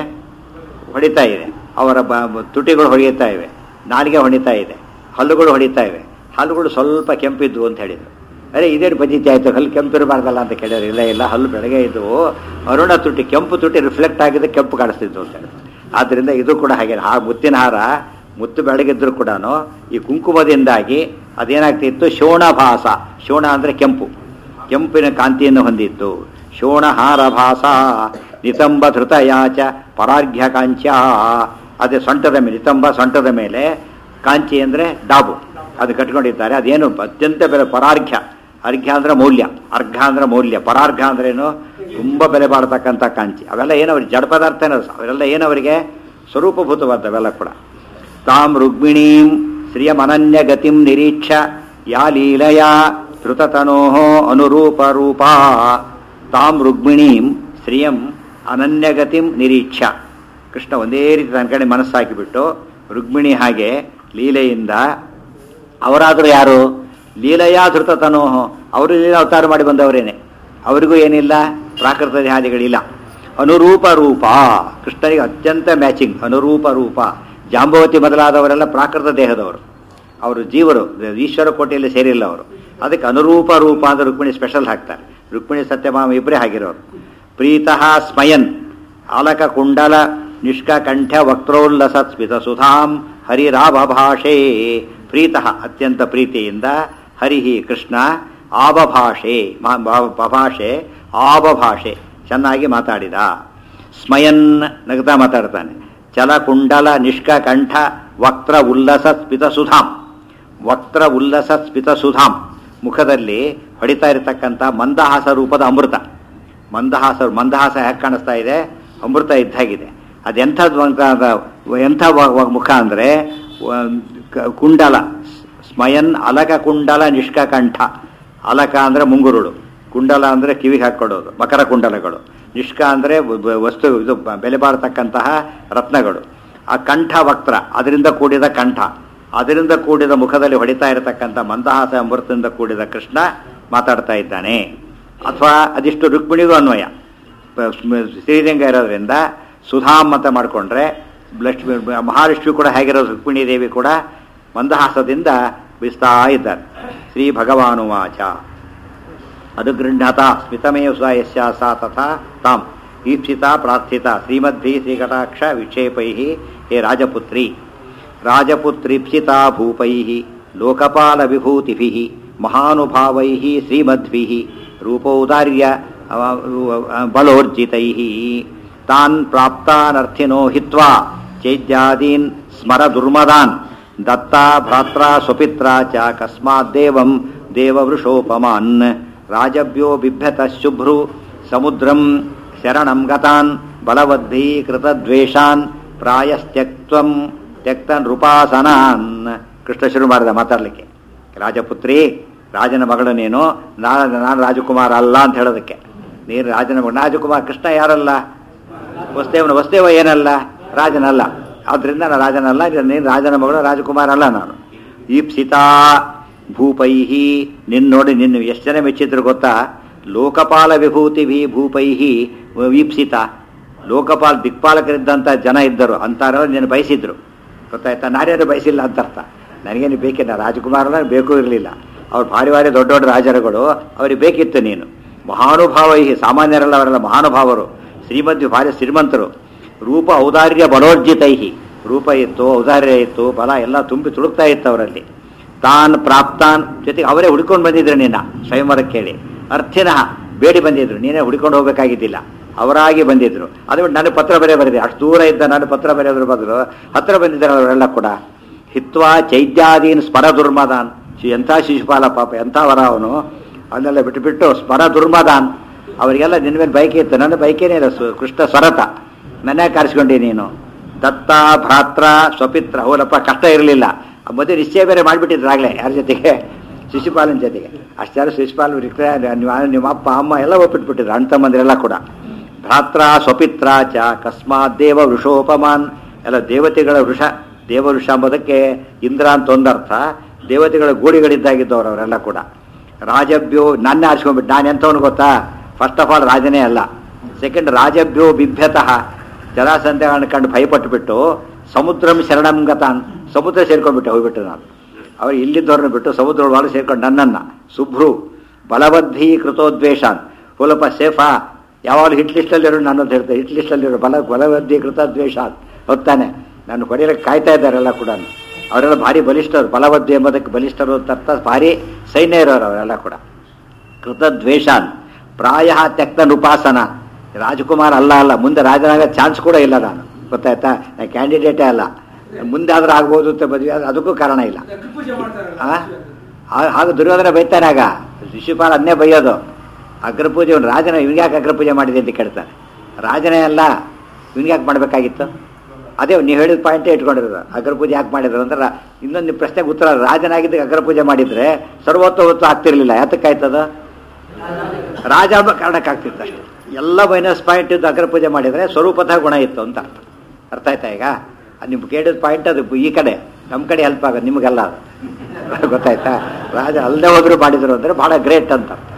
ಹೊಡಿತಾ ಇದೆ ಅವರ ಬ- ಬ- ತುಟಿಗಳು ಹೊಡೆಯುತ್ತಾ ಇವೆ ನಾಲಿಗೆ ಹೊಡಿತಾ ಇದೆ ಹಲ್ಲುಗಳು ಹೊಡಿತಾ ಇವೆ ಹಲ್ಲುಗಳು ಸ್ವಲ್ಪ ಕೆಂಪಿದ್ವು ಅಂತ ಹೇಳಿದ್ರು ಅರೆ ಇದೇನು ಪದ್ಧತಿ ಆಯ್ತು ಹಲ್ಲು ಕೆಂಪಿರಬಾರ್ದಲ್ಲ ಅಂತ ಕೇಳಿದ್ರು ಇಲ್ಲ ಇಲ್ಲ ಹಲ್ಲು ಬೆಳಗ್ಗೆ ಇದ್ವು ಅರುಣ ತುಟಿ ಕೆಂಪು ತುಟಿ ರಿಫ್ಲೆಕ್ಟ್ ಆಗಿದ್ದು ಕೆಂಪು ಕಾಣಿಸ್ತಿದ್ವು ಅಂತ ಹೇಳಿದ್ರು ಆದ್ದರಿಂದ ಇದು ಕೂಡ ಹಾಗೆ ಆ ಮುತ್ತಿನ ಹಾರ ಮುತ್ತು ಬೆಳಗಿದ್ರು ಕೂಡ ಈ ಕುಂಕುಮದಿಂದಾಗಿ ಅದೇನಾಗ್ತಿತ್ತು ಶೋಣಭಾಸ ಶೋಣ ಅಂದ್ರೆ ಕೆಂಪು ಕೆಂಪಿನ ಕಾಂತಿಯನ್ನು ಹೊಂದಿತ್ತು ಶೋಣಹಾರ ಭಾಸ ನಿತಂಬ ಧೃತಯಾಚ ಪರಾರ್ಘ್ಯ ಕಾಂಚ ಅದೇ ಸೊಂಟದ ಮೇಲೆ ನಿತಂಬ ಸೊಂಟದ ಮೇಲೆ ಕಾಂಚಿ ಅಂದ್ರೆ ಡಾಬು ಅದು ಕಟ್ಕೊಂಡಿದ್ದಾರೆ ಅದೇನು ಅತ್ಯಂತ ಬೆಲೆ ಪರಾರ್ಘ್ಯ ಅರ್ಘ್ಯ ಅಂದ್ರೆ ಮೌಲ್ಯ ಅರ್ಘ ಅಂದ್ರೆ ಮೌಲ್ಯ ಪರಾರ್ಘ್ಯ ಅಂದ್ರೇನು ತುಂಬಾ ಬೆಲೆ ಬಾಳ್ತಕ್ಕಂಥ ಕಾಂಚಿ ಅವೆಲ್ಲ ಏನವ್ರಿಗೆ ಜಡ ಪದಾರ್ಥ ಅವೆಲ್ಲ ಏನವರಿಗೆ ಸ್ವರೂಪಭೂತವಾದ ಅವೆಲ್ಲ ಕೂಡ ತಾಂ ರುಗ್ಮಿಣೀಂ ಶ್ರಿಯಮನನ್ಯ ಗತಿಂ ನಿರೀಕ್ಷ ಯಾ ಲೀಲಯಾ ಧೃತತನೋ ಅನುರೂಪ ರೂಪಾ ತಾಂ ರುಗ್ಮಿಣೀಂ ಶ್ರಿಯಂ ಅನನ್ಯಗತಿಂ ನಿರೀಕ್ಷ ಕೃಷ್ಣ ಒಂದೇ ರೀತಿ ತನ್ನ ಕಡೆ ಮನಸ್ಸಾಕಿಬಿಟ್ಟು ರುಗ್ಮಿಣಿ ಹಾಗೆ ಲೀಲೆಯಿಂದ ಅವರಾದರೂ ಯಾರು ಲೀಲೆಯಾ ಧೃತತನೋ ಅವರು ಲೀಲಾ ಅವತಾರ ಮಾಡಿ ಬಂದವರೇನೆ ಅವರಿಗೂ ಏನಿಲ್ಲ ಪ್ರಾಕೃತ ದೇಹಾದಿಗಳಿಲ್ಲ ಅನುರೂಪ ರೂಪ ಕೃಷ್ಣನಿಗೆ ಅತ್ಯಂತ ಮ್ಯಾಚಿಂಗ್ ಅನುರೂಪ ರೂಪ ಜಾಂಬವತಿ ಮೊದಲಾದವರೆಲ್ಲ ಪ್ರಾಕೃತ ದೇಹದವರು ಅವರು ಜೀವರು ಈಶ್ವರ ಕೋಟೆಯಲ್ಲಿ ಸೇರಿಲ್ಲ ಅವರು ಅದಕ್ಕೆ ಅನುರೂಪ ರೂಪ ಅಂತ ರುಕ್ಮಿಣಿ ಸ್ಪೆಷಲ್ ಹಾಕ್ತಾರೆ ರುಕ್ಮಿಣಿ ಸತ್ಯಭಾಮ ಇಬ್ಬರೇ ಆಗಿರೋರು ಪ್ರೀತಃ ಸ್ಮಯನ್ ಆಲಕ ಕುಂಡಲ ನಿಷ್ಕಂಠ ವಕ್ತ್ರೋಲ್ಲಸತ್ ಸ್ಮಿತ ಸುಧಾಂ ಹರಿರಾವಭಾಷೆ ಪ್ರೀತಃ ಅತ್ಯಂತ ಪ್ರೀತಿಯಿಂದ ಹರಿಹಿ ಕೃಷ್ಣ ಆವಭಾಷೆ ಮಾ- ಬಾ- ಬಭಾಷೆ ಆವಭಾಷೆ ಚೆನ್ನಾಗಿ ಮಾತಾಡಿದ ಸ್ಮಯನ್ ನಗ್ತಾ ಮಾತಾಡ್ತಾನೆ ಚಲಕುಂಡಲ ನಿಷ್ಕಂಠ ವಕ್ತ್ರ ಉಲ್ಲಸ ಸ್ಮಿತ ಸುಧಾಂ ವಕ್ತ್ರ ಉಲ್ಲಸ ಸ್ಮಿತ ಸುಧಾಂ ಮುಖದಲ್ಲಿ ಹೊಡಿತಾ ಇರತಕ್ಕಂಥ ಮಂದಹಾಸ ರೂಪದ ಅಮೃತ ಮಂದಹಾಸ ಮಂದಹಾಸ ಹೇಗೆ ಕಾಣಿಸ್ತಾ ಇದೆ ಅಮೃತ ಇದ್ದಾಗಿದೆ ಅದೆಂಥದ್ದು ಅಂತ ಅದ- ಎಂಥ ವ- ವ- ಮುಖ ಅಂದರೆ ಕುಂಡಲ ಸ್ಮಯನ್ ಅಲಕ ಕುಂಡಲ ನಿಷ್ಕಂಠ ಅಲಕ ಅಂದರೆ ಮುಂಗುರುಳು ಕುಂಡಲ ಅಂದರೆ ಕಿವಿಗೆ ಹಾಕ್ಕೊಡೋದು ಮಕರ ಕುಂಡಲಗಳು ನಿಷ್ಕ ಅಂದರೆ ವಸ್ತು ಇದು ಬ- ಬೆಲೆ ಬಾರತಕ್ಕಂತಹ ರತ್ನಗಳು ಆ ಕಂಠ ವಕ್ರ ಅದರಿಂದ ಕೂಡಿದ ಕಂಠ ಅದರಿಂದ ಕೂಡಿದ ಮುಖದಲ್ಲಿ ಹೊಡಿತಾ ಇರತಕ್ಕಂಥ ಮಂದಹಾಸ ಅಮೃತದಿಂದ ಕೂಡಿದ ಕೃಷ್ಣ ಮಾತಾಡ್ತಾ ಇದ್ದಾನೆ ಅಥವಾ ಅದಿಷ್ಟು ರುಕ್ಮಿಣಿಗೂ ಅನ್ವಯ ಪ- ಸ್ಮ- ಶ್ರೀಲಿಂಗ ಇರೋದ್ರಿಂದ ಸುಧಾಮ್ ಅಂತ ಮಾಡಿಕೊಂಡ್ರೆ ಲಕ್ಷ್ಮಿ ಮಹಾಲಕ್ಷ್ಮಿ ಕೂಡ ಹೇಗಿರೋದು ರುಕ್ಮಿಣಿ ದೇವಿ ಕೂಡ ಮಂದಹಾಸದಿಂದ ಬಿಸ್ತಾ ಇದ್ದಾರೆ ಶ್ರೀ ಭಗವಾನುವಾಚ ಅನುಗೃಹ್ಣತ ಸ್ಮಿತಮೇವ ಸ ಯಸ್ಯ ಸಾ ತಥಾ ತಾಂ ಈಪ್ಸಿತ ಪ್ರಾರ್ಥಿತ ಶ್ರೀಮದ್ಭಿ ಶ್ರೀಕಟಾಕ್ಷ ವಿಕ್ಷೇಪೈ ಹೇ ರಾಜಪುತ್ರಿ ರಾಜಪುತ್ರೀಪ್ಸಿತಾ ಭೂಪೈ ಲೋಕಪಾಲ ವಿಭೂತಿಭಿ ಮಹಾನುಭಾವೈ ಶ್ರೀಮದ್ಭಿ ರೂಪೌದಾರ್ಯ ಬಲೋರ್ಜಿತೈ ತಾನ್ ಪ್ರಾಪ್ತಾನರ್ಥಿನೋ ಹಿತ್ವಾ ಚೈದ್ಯಾದೀನ್ ಸ್ಮರ ದುರ್ಮದಾನ್ ದತ್ತಾ ಭ್ರಾತ್ರ ಸ್ವಪಿತ್ರ ಚ ಕಸ್ಮಾದ್ದೇವಂ ದೇವವೃಷೋಪಮಾನ್ ರಾಜಭ್ಯೋ ಬಿಭ್ಯತ ಶುಭ್ರು ಸಮುದ್ರಂ ಶರಣಂ ಗತಾನ್ ಬಲವದ್ಭೀ ಕೃತದ್ವೇಷಾನ್ ಪ್ರಾಯಸ್ತ್ಯಕ್ತ್ವಂ ತ್ಯಕ್ತ ನೃಪಾಸನಾನ್ ಕೃಷ್ಣ ಶುರು ಮಾಡಿದ ಮಾತಾಡ್ಲಿಕ್ಕೆ ರಾಜಪುತ್ರಿ ರಾಜನ ಮಗಳು ನೀನು ನಾನು ನಾನು ರಾಜಕುಮಾರ ಅಲ್ಲ ಅಂತ ಹೇಳೋದಕ್ಕೆ ನೀನು ರಾಜನ ಮಗಳು ರಾಜಕುಮಾರ ಕೃಷ್ಣ ಯಾರಲ್ಲ ವಸುದೇವನ ವಸುದೇವ ಏನಲ್ಲ ರಾಜನಲ್ಲ ಆದ್ರಿಂದ ನಾನು ರಾಜನಲ್ಲ ನೀನು ರಾಜನ ಮಗಳು ರಾಜಕುಮಾರ ಅಲ್ಲ ನಾನು ಈಪ್ಸಿತಾ ಭೂಪೈಹಿ ನಿನ್ನ ನೋಡಿ ನಿನ್ನ ಎಷ್ಟು ಜನ ಮೆಚ್ಚಿದ್ರು ಗೊತ್ತಾ ಲೋಕಪಾಲ ವಿಭೂತಿ ಭಿ ಭೂಪೈಹಿ ವೀಪ್ಸಿತ ಲೋಕಪಾಲ್ ದಿಕ್ಪಾಲಕರಿದ್ದಂಥ ಜನ ಇದ್ದರು ಅಂತಾರ ನೀನು ಬಯಸಿದ್ರು ಗೊತ್ತಾಯ್ತಾ ನಾರ್ಯಾರು ಬಯಸಿಲ್ಲ ಅಂತ ಅರ್ಥ ನನಗೇನು ಬೇಕಿಲ್ಲ ರಾಜಕುಮಾರನ ಬೇಕು ಇರಲಿಲ್ಲ ಅವ್ರು ಭಾರಿ ಭಾರಿ ದೊಡ್ಡ ದೊಡ್ಡ ರಾಜರುಗಳು ಅವ್ರಿಗೆ ಬೇಕಿತ್ತು ನೀನು ಮಹಾನುಭಾವೈ ಸಾಮಾನ್ಯರಲ್ಲ ಅವರೆಲ್ಲ ಮಹಾನುಭಾವರು ಶ್ರೀಮಂತ ಭಾರಿ ಶ್ರೀಮಂತರು ರೂಪ ಔದಾರ್ಯ ಬಲೋರ್ಜಿತೈಹಿ ರೂಪ ಇತ್ತು ಔದಾರ್ಯ ಇತ್ತು ಬಲ ಎಲ್ಲ ತುಂಬಿ ತುಳುಕ್ತಾ ಇತ್ತು ಅವರಲ್ಲಿ ತಾನ್ ಪ್ರಾಪ್ತಾನ್ ಜೊತೆಗೆ ಅವರೇ ಹುಡ್ಕೊಂಡು ಬಂದಿದ್ರು ನಿನ್ನ ಸ್ವಯಂವರ ಕೇಳಿ ಅರ್ಥಿನಃ ಬೇಡಿ ಬಂದಿದ್ರು ನೀನೇ ಹುಡ್ಕೊಂಡು ಹೋಗ್ಬೇಕಾಗಿದ್ದಿಲ್ಲ ಅವರಾಗಿ ಬಂದಿದ್ರು ಅದು ಬಿಟ್ಟು ನನಗೆ ಪತ್ರ ಬರೆಯ ಬರೆದೆ ಅಷ್ಟು ದೂರ ಇದ್ದ ನಾನು ಪತ್ರ ಬರೆಯೋದ್ರ ಬದಲು ಹತ್ರ ಬಂದಿದ್ದಾರೆ ಅವರೆಲ್ಲ ಕೂಡ ಹಿತ್ವಾ ಚೈತ್ಯಾದೀನ್ ಸ್ಮರ ದುರ್ಮದಾನ್ ಶಿ- ಎಂಥ ಶಿಶುಪಾಲ ಪಾಪ ಎಂಥ ವರ ಅವನು ಅವನ್ನೆಲ್ಲ ಬಿಟ್ಟುಬಿಟ್ಟು ಸ್ಮರ ದುರ್ಮದಾನ್ ಅವರಿಗೆಲ್ಲ ನಿನ್ನ ಮೇಲೆ ಬೈಕ್ ಇತ್ತು ನನ್ನ ಬೈಕೇನೇ ಇಲ್ಲ ಸು- ಕೃಷ್ಣ ಸ್ವರತ ಮನೆ ಕಾರಿಸ್ಕೊಂಡಿ ನೀನು ದತ್ತ ಭ್ರಾತ್ರ ಸ್ವಪಿತ್ರ ಅವರಪ್ಪ ಕಷ್ಟ ಇರಲಿಲ್ಲ ಮದುವೆ ನಿಶ್ಚಯ ಬೇರೆ ಮಾಡಿಬಿಟ್ಟಿದ್ರು ಆಗಲೇ ಯಾರ ಜೊತೆಗೆ ಶಿಶುಪಾಲನ ಜೊತೆಗೆ ಅಷ್ಟಾರು ಶಿಶುಪಾಲ ನಿಮ್ಮ ನಿಮ್ಮ ಅಪ್ಪ ಅಮ್ಮ ಎಲ್ಲ ಒಪ್ಪಿಟ್ಬಿಟ್ಟಿದ್ರು ಅಣ್ಣ ತಮ್ಮಂದಿರೆಲ್ಲ ಕೂಡ ಭ್ರಾತ್ರ ಸ್ವಪಿತ್ರ ಚ ಕಸ್ಮಾತ್ ದೇವ ವೃಷೋಪಮಾನ್ ಎಲ್ಲ ದೇವತೆಗಳ ವೃಷ ದೇವ ವೃಷ ಎಂಬುದಕ್ಕೆ ಇಂದ್ರ ಅಂತ ಒಂದರ್ಥ ದೇವತೆಗಳ ಗೂಡಿಗಳಿದ್ದಾಗಿದ್ದವರು ಅವರೆಲ್ಲ ಕೂಡ ರಾಜಭ್ಯೋ ನಾನೇ ಆರಿಸ್ಕೊಂಡ್ಬಿಟ್ಟು ನಾನು ಎಂಥವನು ಗೊತ್ತಾ ಫಸ್ಟ್ ಆಫ್ ಆಲ್ ರಾಜನೇ ಅಲ್ಲ ಸೆಕೆಂಡ್ ರಾಜಭ್ಯೋ ಬಿಭ್ಯತಃ ಜಲಾಸಂಧೆಗಳನ್ನ ಕಂಡು ಭಯಪಟ್ಟುಬಿಟ್ಟು ಸಮುದ್ರಂ ಶರಣಂ ಗತಾನ್ ಸಮುದ್ರ ಸೇರ್ಕೊಂಡ್ಬಿಟ್ಟೆ ಹೋಗ್ಬಿಟ್ಟು ನಾನು ಅವ್ರು ಇಲ್ಲಿದ್ದವ್ರನ್ನ ಬಿಟ್ಟು ಸಮುದ್ರ ಒಳಗೆ ಸೇರ್ಕೊಂಡು ನನ್ನನ್ನು ಸುಭ್ರು ಬಲವದ್ಧಿ ಕೃತೋದ್ವೇಷಾನ್ ಫುಲಪ ಸೇಫಾ ಯಾವಾಗಲೂ ಹಿಟ್ ಲಿಸ್ಟಲ್ಲಿರೋ ನಾನು ಅಂತ ಹೇಳ್ತಾರೆ ಹಿಟ್ ಲಿಸ್ಟಲ್ಲಿರೋ ಬಲ ಬಲವದ್ಧಿ ಕೃತದ್ವೇಷಾನ್ ಹೊತ್ತಾನೆ ನಾನು ಹೊಡೆಯಲಿಕ್ಕೆ ಕಾಯ್ತಾ ಇದ್ದಾರೆಲ್ಲ ಕೂಡ ಅವರೆಲ್ಲ ಭಾರಿ ಬಲಿಷ್ಠರು ಬಲವದ್ಧಿ ಎಂಬುದಕ್ಕೆ ಬಲಿಷ್ಠರು ಅಂತ ಅರ್ಥ ಭಾರಿ ಸೈನ್ಯ ಇರೋರು ಅವರೆಲ್ಲ ಕೂಡ ಕೃತದ್ವೇಷಾನ್ ಪ್ರಾಯ ತ್ಯಕ್ತ ಉಪಾಸನ ರಾಜಕುಮಾರ ಅಲ್ಲ ಅಲ್ಲ ಮುಂದೆ ರಾಜನಾಗ ಚಾನ್ಸ್ ಕೂಡ ಇಲ್ಲ ನಾನು ಗೊತ್ತಾಯ್ತಾ ನಾನು ಕ್ಯಾಂಡಿಡೇಟೇ ಅಲ್ಲ ಮುಂದೆ ಆದ್ರೂ ಆಗ್ಬೋದು ಅಂತ ಮದುವೆ ಆದ್ರೆ ಅದಕ್ಕೂ ಕಾರಣ ಇಲ್ಲ ಪೂಜೆ ಮಾಡ್ತಾರಲ್ಲ ಆ? ಆ- ಆಗ ದುರ್ಯೋಧನ ಬೈತಾನೆ ಆಗ ಶಿಶುಪಾಲ ಅನ್ನೇ ಬೈಯೋದು ಅಗ್ರಪೂಜೆ ಅವ್ನು ರಾಜನ ಇವ್ನಿಗೆ ಯಾಕೆ ಅಗ್ರಪೂಜೆ ಮಾಡಿದೆ ಅಂತ ಕೇಳ್ತಾನೆ ರಾಜನೇ ಅಲ್ಲ ಇವ್ನಿಗೆ ಯಾಕೆ ಮಾಡಬೇಕಾಗಿತ್ತು ಅದೇ ನೀವು ಹೇಳಿದ ಪಾಯಿಂಟೇ ಇಟ್ಕೊಂಡಿರೋದು ಅಗ್ರಪೂಜೆ ಯಾಕೆ ಮಾಡಿದ್ರು ಅಂದ್ರೆ ರಾ- ಇನ್ನೊಂದು ನಿಮ್ಮ ಪ್ರಶ್ನೆಗೆ ಉತ್ತರ ರಾಜನಾಗಿದ್ದಕ್ಕೆ ಅಗ್ರಪೂಜೆ ಮಾಡಿದ್ರೆ ಸರ್ವೋತ್ತ ಹೊತ್ತು ಆಗ್ತಿರ್ಲಿಲ್ಲ ಯಾತಕ್ಕಾಯ್ತದ ರಾಜ ಅನ್ನೋ ಕಾರಣಕ್ಕೆ ಆಗ್ತಿತ್ತು ಅಷ್ಟೇ ಎಲ್ಲ ಮೈನಸ್ ಪಾಯಿಂಟ್ ಇದ್ದು ಅಗ್ರಪೂಜೆ ಮಾಡಿದರೆ ಸ್ವರೂಪತಃ ಗುಣ ಇತ್ತು ಅಂತ ಅರ್ಥ ಅರ್ಥ ಆಯ್ತಾ ಈಗ ಅದು ನಿಮ್ಗೆ ಕೇಳಿದ ಪಾಯಿಂಟ್ ಅದು ಈ ಕಡೆ ನಮ್ಮ ಕಡೆ ಹೆಲ್ಪ್ ಆಗೋದು ನಿಮಗೆಲ್ಲ ಅದು ಗೊತ್ತಾಯ್ತಾ ರಾಜ ಅಲ್ಲದೆ ಹೋದ್ರು ಮಾಡಿದ್ರು ಅಂದರೆ ಬಹಳ ಗ್ರೇಟ್ ಅಂತ ಅರ್ಥ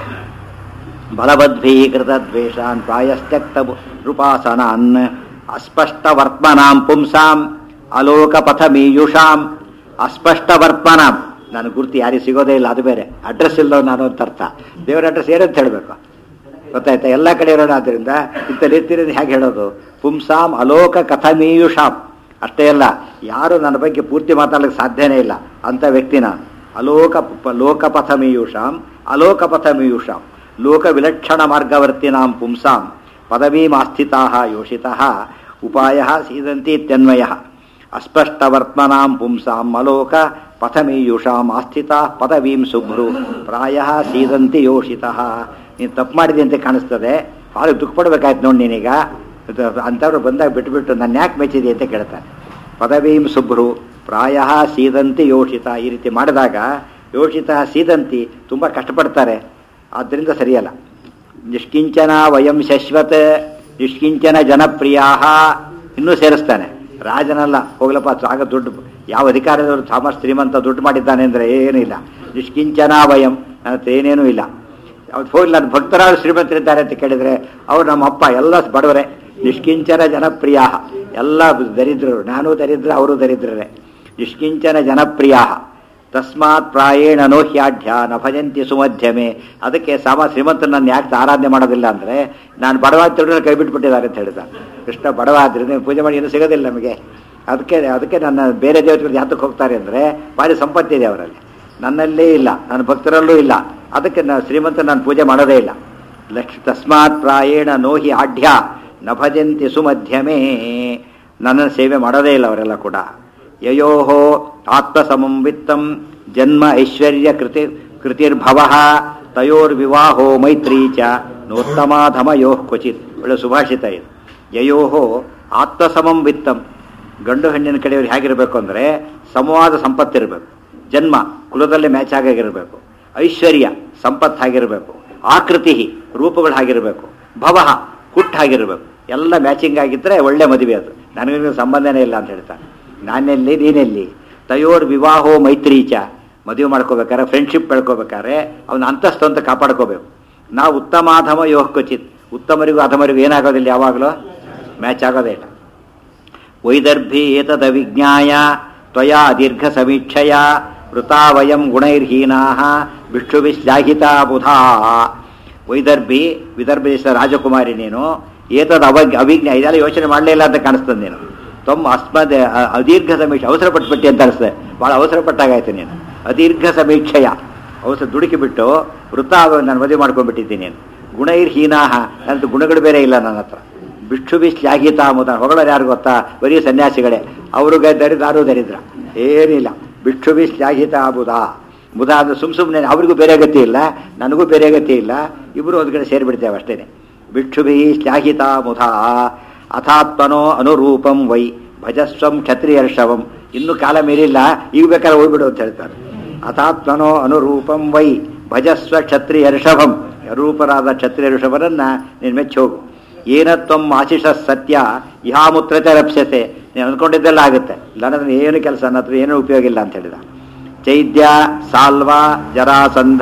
ಬಲವದ್ಭೀಕೃತ ದ್ವೇಷಾನ್ ಪ್ರಾಯಸ್ತ್ಯಕ್ತ ರೂಪಾಸನಾನ್ ಅಸ್ಪಷ್ಟ ವರ್ತ್ಮನಾಂ ಪುಂಸಾಂ ಅಲೋಕ ಪಥಮೀಯುಷಾಂ ಅಸ್ಪಷ್ಟ ವರ್ತ್ಮನಾಂ ನಾನು ಗುರ್ತು ಯಾರಿಗೆ ಸಿಗೋದೇ ಇಲ್ಲ ಅದು ಬೇರೆ ಅಡ್ರೆಸ್ ಇಲ್ಲೋ ನಾನು ಅಂತ ಅರ್ಥ ದೇವರ ಅಡ್ರೆಸ್ ಏನಂತ ಹೇಳಬೇಕು ಗೊತ್ತಾಯ್ತಾ ಎಲ್ಲ ಕಡೆ ಇರೋಣ ಆದ್ದರಿಂದ ಇಂಥ ರೀತಿಯಲ್ಲಿ ಹೇಗೆ ಹೇಳೋದು ಪುಂಸಾಂ ಅಲೋಕ ಕಥಮೀಯುಷಾಂ ಅಷ್ಟೇ ಅಲ್ಲ ಯಾರು ನನ್ನ ಬಗ್ಗೆ ಪೂರ್ತಿ ಮಾತಾಡಲಿಕ್ಕೆ ಸಾಧ್ಯನೇ ಇಲ್ಲ ಅಂಥ ವ್ಯಕ್ತಿ ನಾನು ಅಲೋಕ ಪ- ಲೋಕಪಥಮೀಯುಷಾಂ ಅಲೋಕಪಥಮೀಯುಷಾಂ ಲೋಕ ವಿಲಕ್ಷಣ ಮಾರ್ಗವರ್ತಿನಾಂ ಪುಂಸಾಂ ಪದವೀಮಾಸ್ಥಿತಾ ಯೋಷಿತ ಉಪಾಯ ಸೀದಂತಿ ಇತ್ಯನ್ವಯ ಅಸ್ಪಷ್ಟವರ್ತ್ಮನಾಂ ಪುಂಸಾಂ ಅಲೋಕ ಪಥಮೀಯುಷಾಂ ಆಸ್ಥಿತ ಪದವೀಂ ಶುಭ್ರು ಪ್ರಾಯ ಸೀದಂತಿ ಯೋಷಿತ ನೀನು ತಪ್ಪು ಮಾಡಿದೆ ಅಂತ ಕಾಣಿಸ್ತದೆ ಭಾಳ ದುಃಖ ಪಡ್ಬೇಕಾಯ್ತು ನೋಡಿ ನೀನೀಗ ಅಂಥವ್ರು ಬಂದಾಗ ಬಿಟ್ಬಿಟ್ಟು ನನ್ನ ಯಾಕೆ ಮೆಚ್ಚಿದೆ ಅಂತ ಕೇಳ್ತಾನೆ ಪದವೀಂ ಶುಭ್ರು ಪ್ರಾಯ ಸೀದಂತಿ ಯೋಷಿತ ಈ ರೀತಿ ಮಾಡಿದಾಗ ಯೋಷಿತ ಸೀದಂತಿ ತುಂಬ ಕಷ್ಟಪಡ್ತಾರೆ ಆದ್ದರಿಂದ ಸರಿಯಲ್ಲ ನಿಷ್ಕಿಂಚನ ವಯಂ ಶಶ್ವತ್ ನಿಷ್ಕಿಂಚನ ಜನಪ್ರಿಯಾ ಇನ್ನೂ ಸೇರಿಸ್ತಾನೆ ರಾಜನಲ್ಲ ಹೋಗ್ಲಪ್ಪ ಆಗ ದುಡ್ಡು ಯಾವ ಅಧಿಕಾರದವರು ಥಾಮಸ್ ಶ್ರೀಮಂತ ದುಡ್ಡು ಮಾಡಿದ್ದಾನೆ ಅಂದರೆ ಏನಿಲ್ಲ ನಿಷ್ಕಿಂಚನ ವಯಂ ನನ್ನ ಹತ್ರ ಏನೇನೂ ಇಲ್ಲ ಅವ್ರು ಹೋಗಿ ನನ್ನ ಭಕ್ತರಾದ ಶ್ರೀಮಂತರಿದ್ದಾರೆ ಅಂತ ಕೇಳಿದರೆ ಅವ್ರು ನಮ್ಮ ಅಪ್ಪ ಎಲ್ಲ ಬಡವರೇ ನಿಷ್ಕಿಂಚನ ಜನಪ್ರಿಯ ಎಲ್ಲ ದರಿದ್ರರು ನಾನು ದರಿದ್ರ ಅವರು ದರಿದ್ರರೇ ನಿಷ್ಕಿಂಚನ ಜನಪ್ರಿಯ ತಸ್ಮಾತ್ ಪ್ರಾಯೇಣ ನೋಹ್ಯಾಢ್ಯ ನ ಭಜಂತಿ ಸುಮಧ್ಯಮೆ ಅದಕ್ಕೆ ಸಾಮ ಶ್ರೀಮಂತನ ನಾನು ಯಾಕೆ ಆರಾಧನೆ ಮಾಡೋದಿಲ್ಲ ಅಂದರೆ ನಾನು ಬಡವ ತಿಳಿದ್ರೆ ಕೈ ಬಿಟ್ಬಿಟ್ಟಿದ್ದಾರೆ ಅಂತ ಹೇಳ್ತಾರೆ ಕೃಷ್ಣ ಬಡವ ಆದ್ರಿಂದ ಪೂಜೆ ಮಾಡಿ ಏನು ಸಿಗೋದಿಲ್ಲ ನಮಗೆ ಅದಕ್ಕೆ ಅದಕ್ಕೆ ನನ್ನ ಬೇರೆ ದೇವತೆಗಳು ಯಾತಕ್ಕೆ ಹೋಗ್ತಾರೆ ಅಂದರೆ ಭಾರಿ ಸಂಪತ್ತಿದೆ ಅವರಲ್ಲಿ ನನ್ನಲ್ಲೇ ಇಲ್ಲ ನನ್ನ ಭಕ್ತರಲ್ಲೂ ಇಲ್ಲ ಅದಕ್ಕೆ ನಾನು ಶ್ರೀಮಂತ ನಾನು ಪೂಜೆ ಮಾಡೋದೇ ಇಲ್ಲ ಲಕ್ಷ ತಸ್ಮಾತ್ ಪ್ರಾಯೇಣ ನೋಹಿ ಆಢ್ಯ ನ ಭಜಂತಿ ಸುಮಧ್ಯಮೇ ನನ್ನ ಸೇವೆ ಮಾಡೋದೇ ಇಲ್ಲ ಅವರೆಲ್ಲ ಕೂಡ ಯಯೋ ಆತ್ಮಸಮಂ ವಿತ್ತಂ ಜನ್ಮ ಐಶ್ವರ್ಯ ಕೃತಿ ಕೃತಿರ್ಭವ ತಯೋರ್ವಿವಾಹೋ ಮೈತ್ರೀ ಚ ನೋತ್ತಮಾಧಮಯೋ ಕ್ವಚಿತ್ ಒಳ್ಳೆ ಸುಭಾಷಿತ ಇದು ಯಯೋ ಆತ್ಮಸಮಂ ವಿತ್ತಂ ಗಂಡು ಹೆಣ್ಣಿನ ಕಡೆಯವ್ರು ಹೇಗಿರಬೇಕು ಅಂದರೆ ಸಮವಾದ ಸಂಪತ್ತಿರಬೇಕು ಜನ್ಮ ಕುಲದಲ್ಲಿ ಮ್ಯಾಚ್ ಆಗಿರಬೇಕು ಐಶ್ವರ್ಯ ಸಂಪತ್ತು ಆಗಿರಬೇಕು ಆಕೃತಿ ರೂಪಗಳು ಹಾಗಿರಬೇಕು ಭವ ಹುಟ್ಟು ಹಾಗಿರಬೇಕು ಎಲ್ಲ ಮ್ಯಾಚಿಂಗ್ ಆಗಿದ್ದರೆ ಒಳ್ಳೆ ಮದುವೆ ಅದು ನನಗೆ ಸಂಬಂಧನೇ ಇಲ್ಲ ಅಂತ ಹೇಳ್ತಾನೆ ನಾನೆಲ್ಲಿ ನೀನೆಲ್ಲಿ ತಯೋರ್ ವಿವಾಹೋ ಮೈತ್ರೀಚ ಮದುವೆ ಮಾಡ್ಕೋಬೇಕಾದ್ರೆ ಫ್ರೆಂಡ್ಶಿಪ್ ಬೆಳ್ಕೋಬೇಕಾದ್ರೆ ಅವನ ಅಂತಸ್ತು ಅಂತ ಕಾಪಾಡ್ಕೋಬೇಕು ನಾವು ಉತ್ತಮಾಧಮ ಯೋಹ ಕ್ವಚಿತ್ ಉತ್ತಮರಿಗೂ ಅಧಮರಿಗೂ ಏನಾಗೋದಿಲ್ಲ ಯಾವಾಗಲೂ ಮ್ಯಾಚ್ ಆಗೋದೇ ಇಲ್ಲ ವೈದರ್ಭಿ ಏತದ ವಿಜ್ಞಾಯ ತ್ವಯಾ ದೀರ್ಘ ಸಮೀಕ್ಷಯ ವೃತಾ ವಯಂ ಗುಣೈರ್ಹೀನಾ ಭಿಕ್ಷುಭಿಶ್ಲಾಘಿತಾ ಬುಧಾ ವೈದರ್ಭಿ ವಿದರ್ಭ ದೇಶದ ರಾಜಕುಮಾರಿ ನೀನು ಏತದ ಅವ ಅವಿಜ್ಞ ಇದೆಲ್ಲ ಯೋಚನೆ ಮಾಡಲೇ ಇಲ್ಲ ಅಂತ ಕಾಣಿಸ್ತದೆ ನೀನು ತೊಮ್ಮ ಅಸ್ಮದ ಅ- ಅದೀರ್ಘ ಸಮೀಕ್ಷೆ ಅವಸರ ಪಟ್ಬಿಟ್ಟಿ ಅಂತ ಅನಿಸ್ತದೆ ಭಾಳ ಅವಸರ ಪಟ್ಟಾಗಾಯ್ತು ನೀನು ಅದೀರ್ಘ ಸಮೀಕ್ಷೆಯ ಅವಸರ ದುಡುಕಿ ಬಿಟ್ಟು ವೃತ್ತ ನಾನು ಮದುವೆ ಮಾಡ್ಕೊಂಡ್ಬಿಟ್ಟಿದ್ದೀನಿ ನೀನು ಗುಣೈರ್ಹೀನಾಹ ನನ್ನದು ಗುಣಗಳು ಬೇರೆ ಇಲ್ಲ ನನ್ನ ಹತ್ರ ಭಿಕ್ಷು ಶ್ಲಾಘಿತ ಮುದ ಹೊಗಳರು ಯಾರು ಗೊತ್ತಾ ಬರೀ ಸನ್ಯಾಸಿಗಳೇ ಅವರು ದರಿದ್ರ ಯಾರು ದರಿದ್ರ ಏನಿಲ್ಲ ಭಿಕ್ಷು ಶ್ಲಾಘಿತ ಬುಧ ಬುಧ ಅಂದ್ರೆ ಸುಮ್ ಸುಮ್ಮನೆ ಅವರಿಗೂ ಬೇರೆ ಗತಿ ಇಲ್ಲ ನನಗೂ ಬೇರೆ ಗತಿ ಇಲ್ಲ ಇಬ್ಬರು ಒಂದು ಕಡೆ ಸೇರಿಬಿಡ್ತೇವೆ ಅಷ್ಟೇನೆ ಭಿಕ್ಷುಭಿ ಶ್ಲಾಘಿತ ಮುಧ ಅಥಾತ್ಮನೋ ಅನುರೂಪಂ ವೈ ಭಜಸ್ವಂ ಕ್ಷತ್ರಿಯರ್ಷವಂ ಇನ್ನು ಕಾಲ ಮೀರಿಲ್ಲ ಈಗ ಬೇಕಾದ್ರೆ ಹೋಗ್ಬಿಡು ಅಂತ ಹೇಳ್ತಾರೆ ಅಥಾತ್ಮನೋ ಅನುರೂಪಂ ವೈ ಭಜಸ್ವ ಕ್ಷತ್ರಿಯರ್ಷಭಂ ರೂಪರಾದ ಕ್ಷತ್ರಿಯರ್ಷಭರನ್ನ ನೀನು ಮೆಚ್ಚಿ ಹೋಗು ಏನತ್ವಂ ಆಶಿಷ ಸತ್ಯ ಇಹಾಮುತ್ರತೆ ರಪ್ಸ್ಯತೆ ನೀನು ಅಂದ್ಕೊಂಡಿದ್ದೆಲ್ಲ ಆಗುತ್ತೆ ಇಲ್ಲ ಅಂದ್ರೆ ಏನು ಕೆಲಸ ನನ್ನ ಹತ್ರ ಏನೂ ಉಪಯೋಗ ಇಲ್ಲ ಅಂತ ಹೇಳಿದ ಚೈದ್ಯ ಸಾಲ್ವ ಜರಾಸಂಧ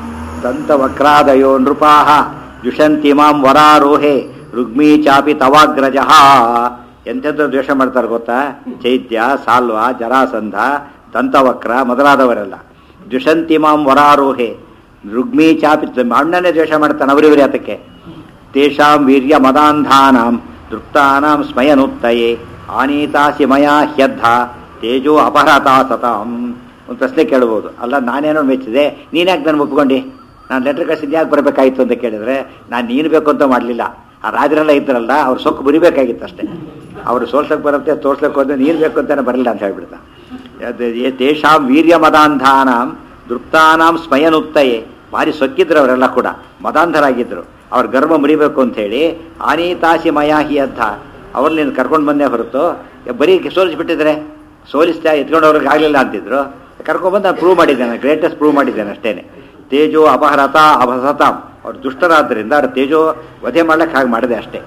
ದಂತವಕ್ರಾದಯೋ ನೃಪಾಹ ದುಷಂತಿ ಮಾಂ ವರಾರೋಹೆ ರುಗ್ಮೀ ಚಾಪಿ ತವಾಗ್ರಜ ಎಂತೆಂಥ ದ್ವೇಷ ಮಾಡ್ತಾರೆ ಗೊತ್ತಾ ಚೈತ್ಯ ಸಾಲ್ವ ಜರಾಸಂಧ ದಂತವಕ್ರ ಮೊದಲಾದವರೆಲ್ಲ ದುಷಂತಿ ಮಾಂ ವರಾರೋಹೆ ರುಗ್ಮೀ ಚಾಪಿ ಅಣ್ಣನೇ ದ್ವೇಷ ಮಾಡ್ತಾನೆ ಅವರಿವರೇ ಅದಕ್ಕೆ ತೇಷಾಂ ವೀರ್ಯ ಮದಾಂಧಾನಾಂ ದೃಪ್ತಾನಾಂ ಸ್ಮಯನುತ್ತಯೇ ಆನೀತಾಸಿ ಮಯಾ ಹ್ಯದ್ಧ ತೇಜೋ ಅಪಹರತಾ ಸತಾಂ ಒಂದು ಪ್ರಶ್ನೆ ಕೇಳ್ಬೋದು ಅಲ್ಲ ನಾನೇನೋ ಮೆಚ್ಚಿದೆ ನೀನ್ಯಾಕೆ ನಾನು ಒಪ್ಕೊಂಡು ನಾನು ಲೆಟರ್ ಕಳಿಸಿದ್ದು ಯಾಕೆ ಬರಬೇಕಾಗಿತ್ತು ಅಂತ ಕೇಳಿದ್ರೆ ನಾನು ನೀನು ಬೇಕು ಅಂತ ಮಾಡಲಿಲ್ಲ ಆ ರಾಜರೆಲ್ಲ ಇದ್ರಲ್ಲ ಅವ್ರು ಸೊಕ್ಕು ಬರಿಬೇಕಾಗಿತ್ತು ಅಷ್ಟೇ ಅವರು ಸೋಲ್ಸಕ್ಕೆ ಬರುತ್ತೆ ತೋರ್ಸ್ಲಿಕ್ಕೆ ಹೋದ್ರೆ ನೀನು ಬೇಕು ಅಂತಾನೆ ಬರಲಿಲ್ಲ ಅಂತ ಹೇಳ್ಬಿಡ್ತಾ ಅದ್- ಏ ತೇಷಾಂ ವೀರ್ಯ ಮದಾಂಧಾನಾಂ ದೃಪ್ತಾನಾಂ ಸ್ಮಯನುತ್ತಯೇ ಭಾರಿ ಸೊಕ್ಕಿದ್ರು ಅವರೆಲ್ಲ ಕೂಡ ಮದಾಂಧರಾಗಿದ್ದರು ಅವ್ರ ಗರ್ವ ಮುರಿಬೇಕು ಅಂತ ಹೇಳಿ ಆನೀತಾಸಿ ಮಯಾಹಿ ಅದ್ಧ ಅವ್ರು ನೀನು ಕರ್ಕೊಂಡು ಬಂದೇ ಹೊರತು ಬರೀ ಸೋಲಿಸ್ಬಿಟ್ಟಿದ್ರೆ ಸೋಲಿಸ್ತಾ ಎತ್ಕೊಂಡವ್ರಿಗೆ ಆಗಲಿಲ್ಲ ಅಂತಿದ್ರು ಕರ್ಕೊಂಡ್ಬಂದು ನಾನು ಪ್ರೂವ್ ಮಾಡಿದ್ದೇನೆ ಗ್ರೇಟೆಸ್ಟ್ ಪ್ರೂವ್ ಮಾಡಿದ್ದೇನೆ ಅಷ್ಟೇನೆ ತೇಜೋ ಅಪಹರತ ಅಪಸತಾಂ ಅವ್ರು ದುಷ್ಟರಾದ್ದರಿಂದ ಅವ್ರ ತೇಜೋ ವಧೆ ಮಾಡ್ಲಿಕ್ಕೆ ಹಾಗೆ ಮಾಡಿದೆ ಅಷ್ಟೇ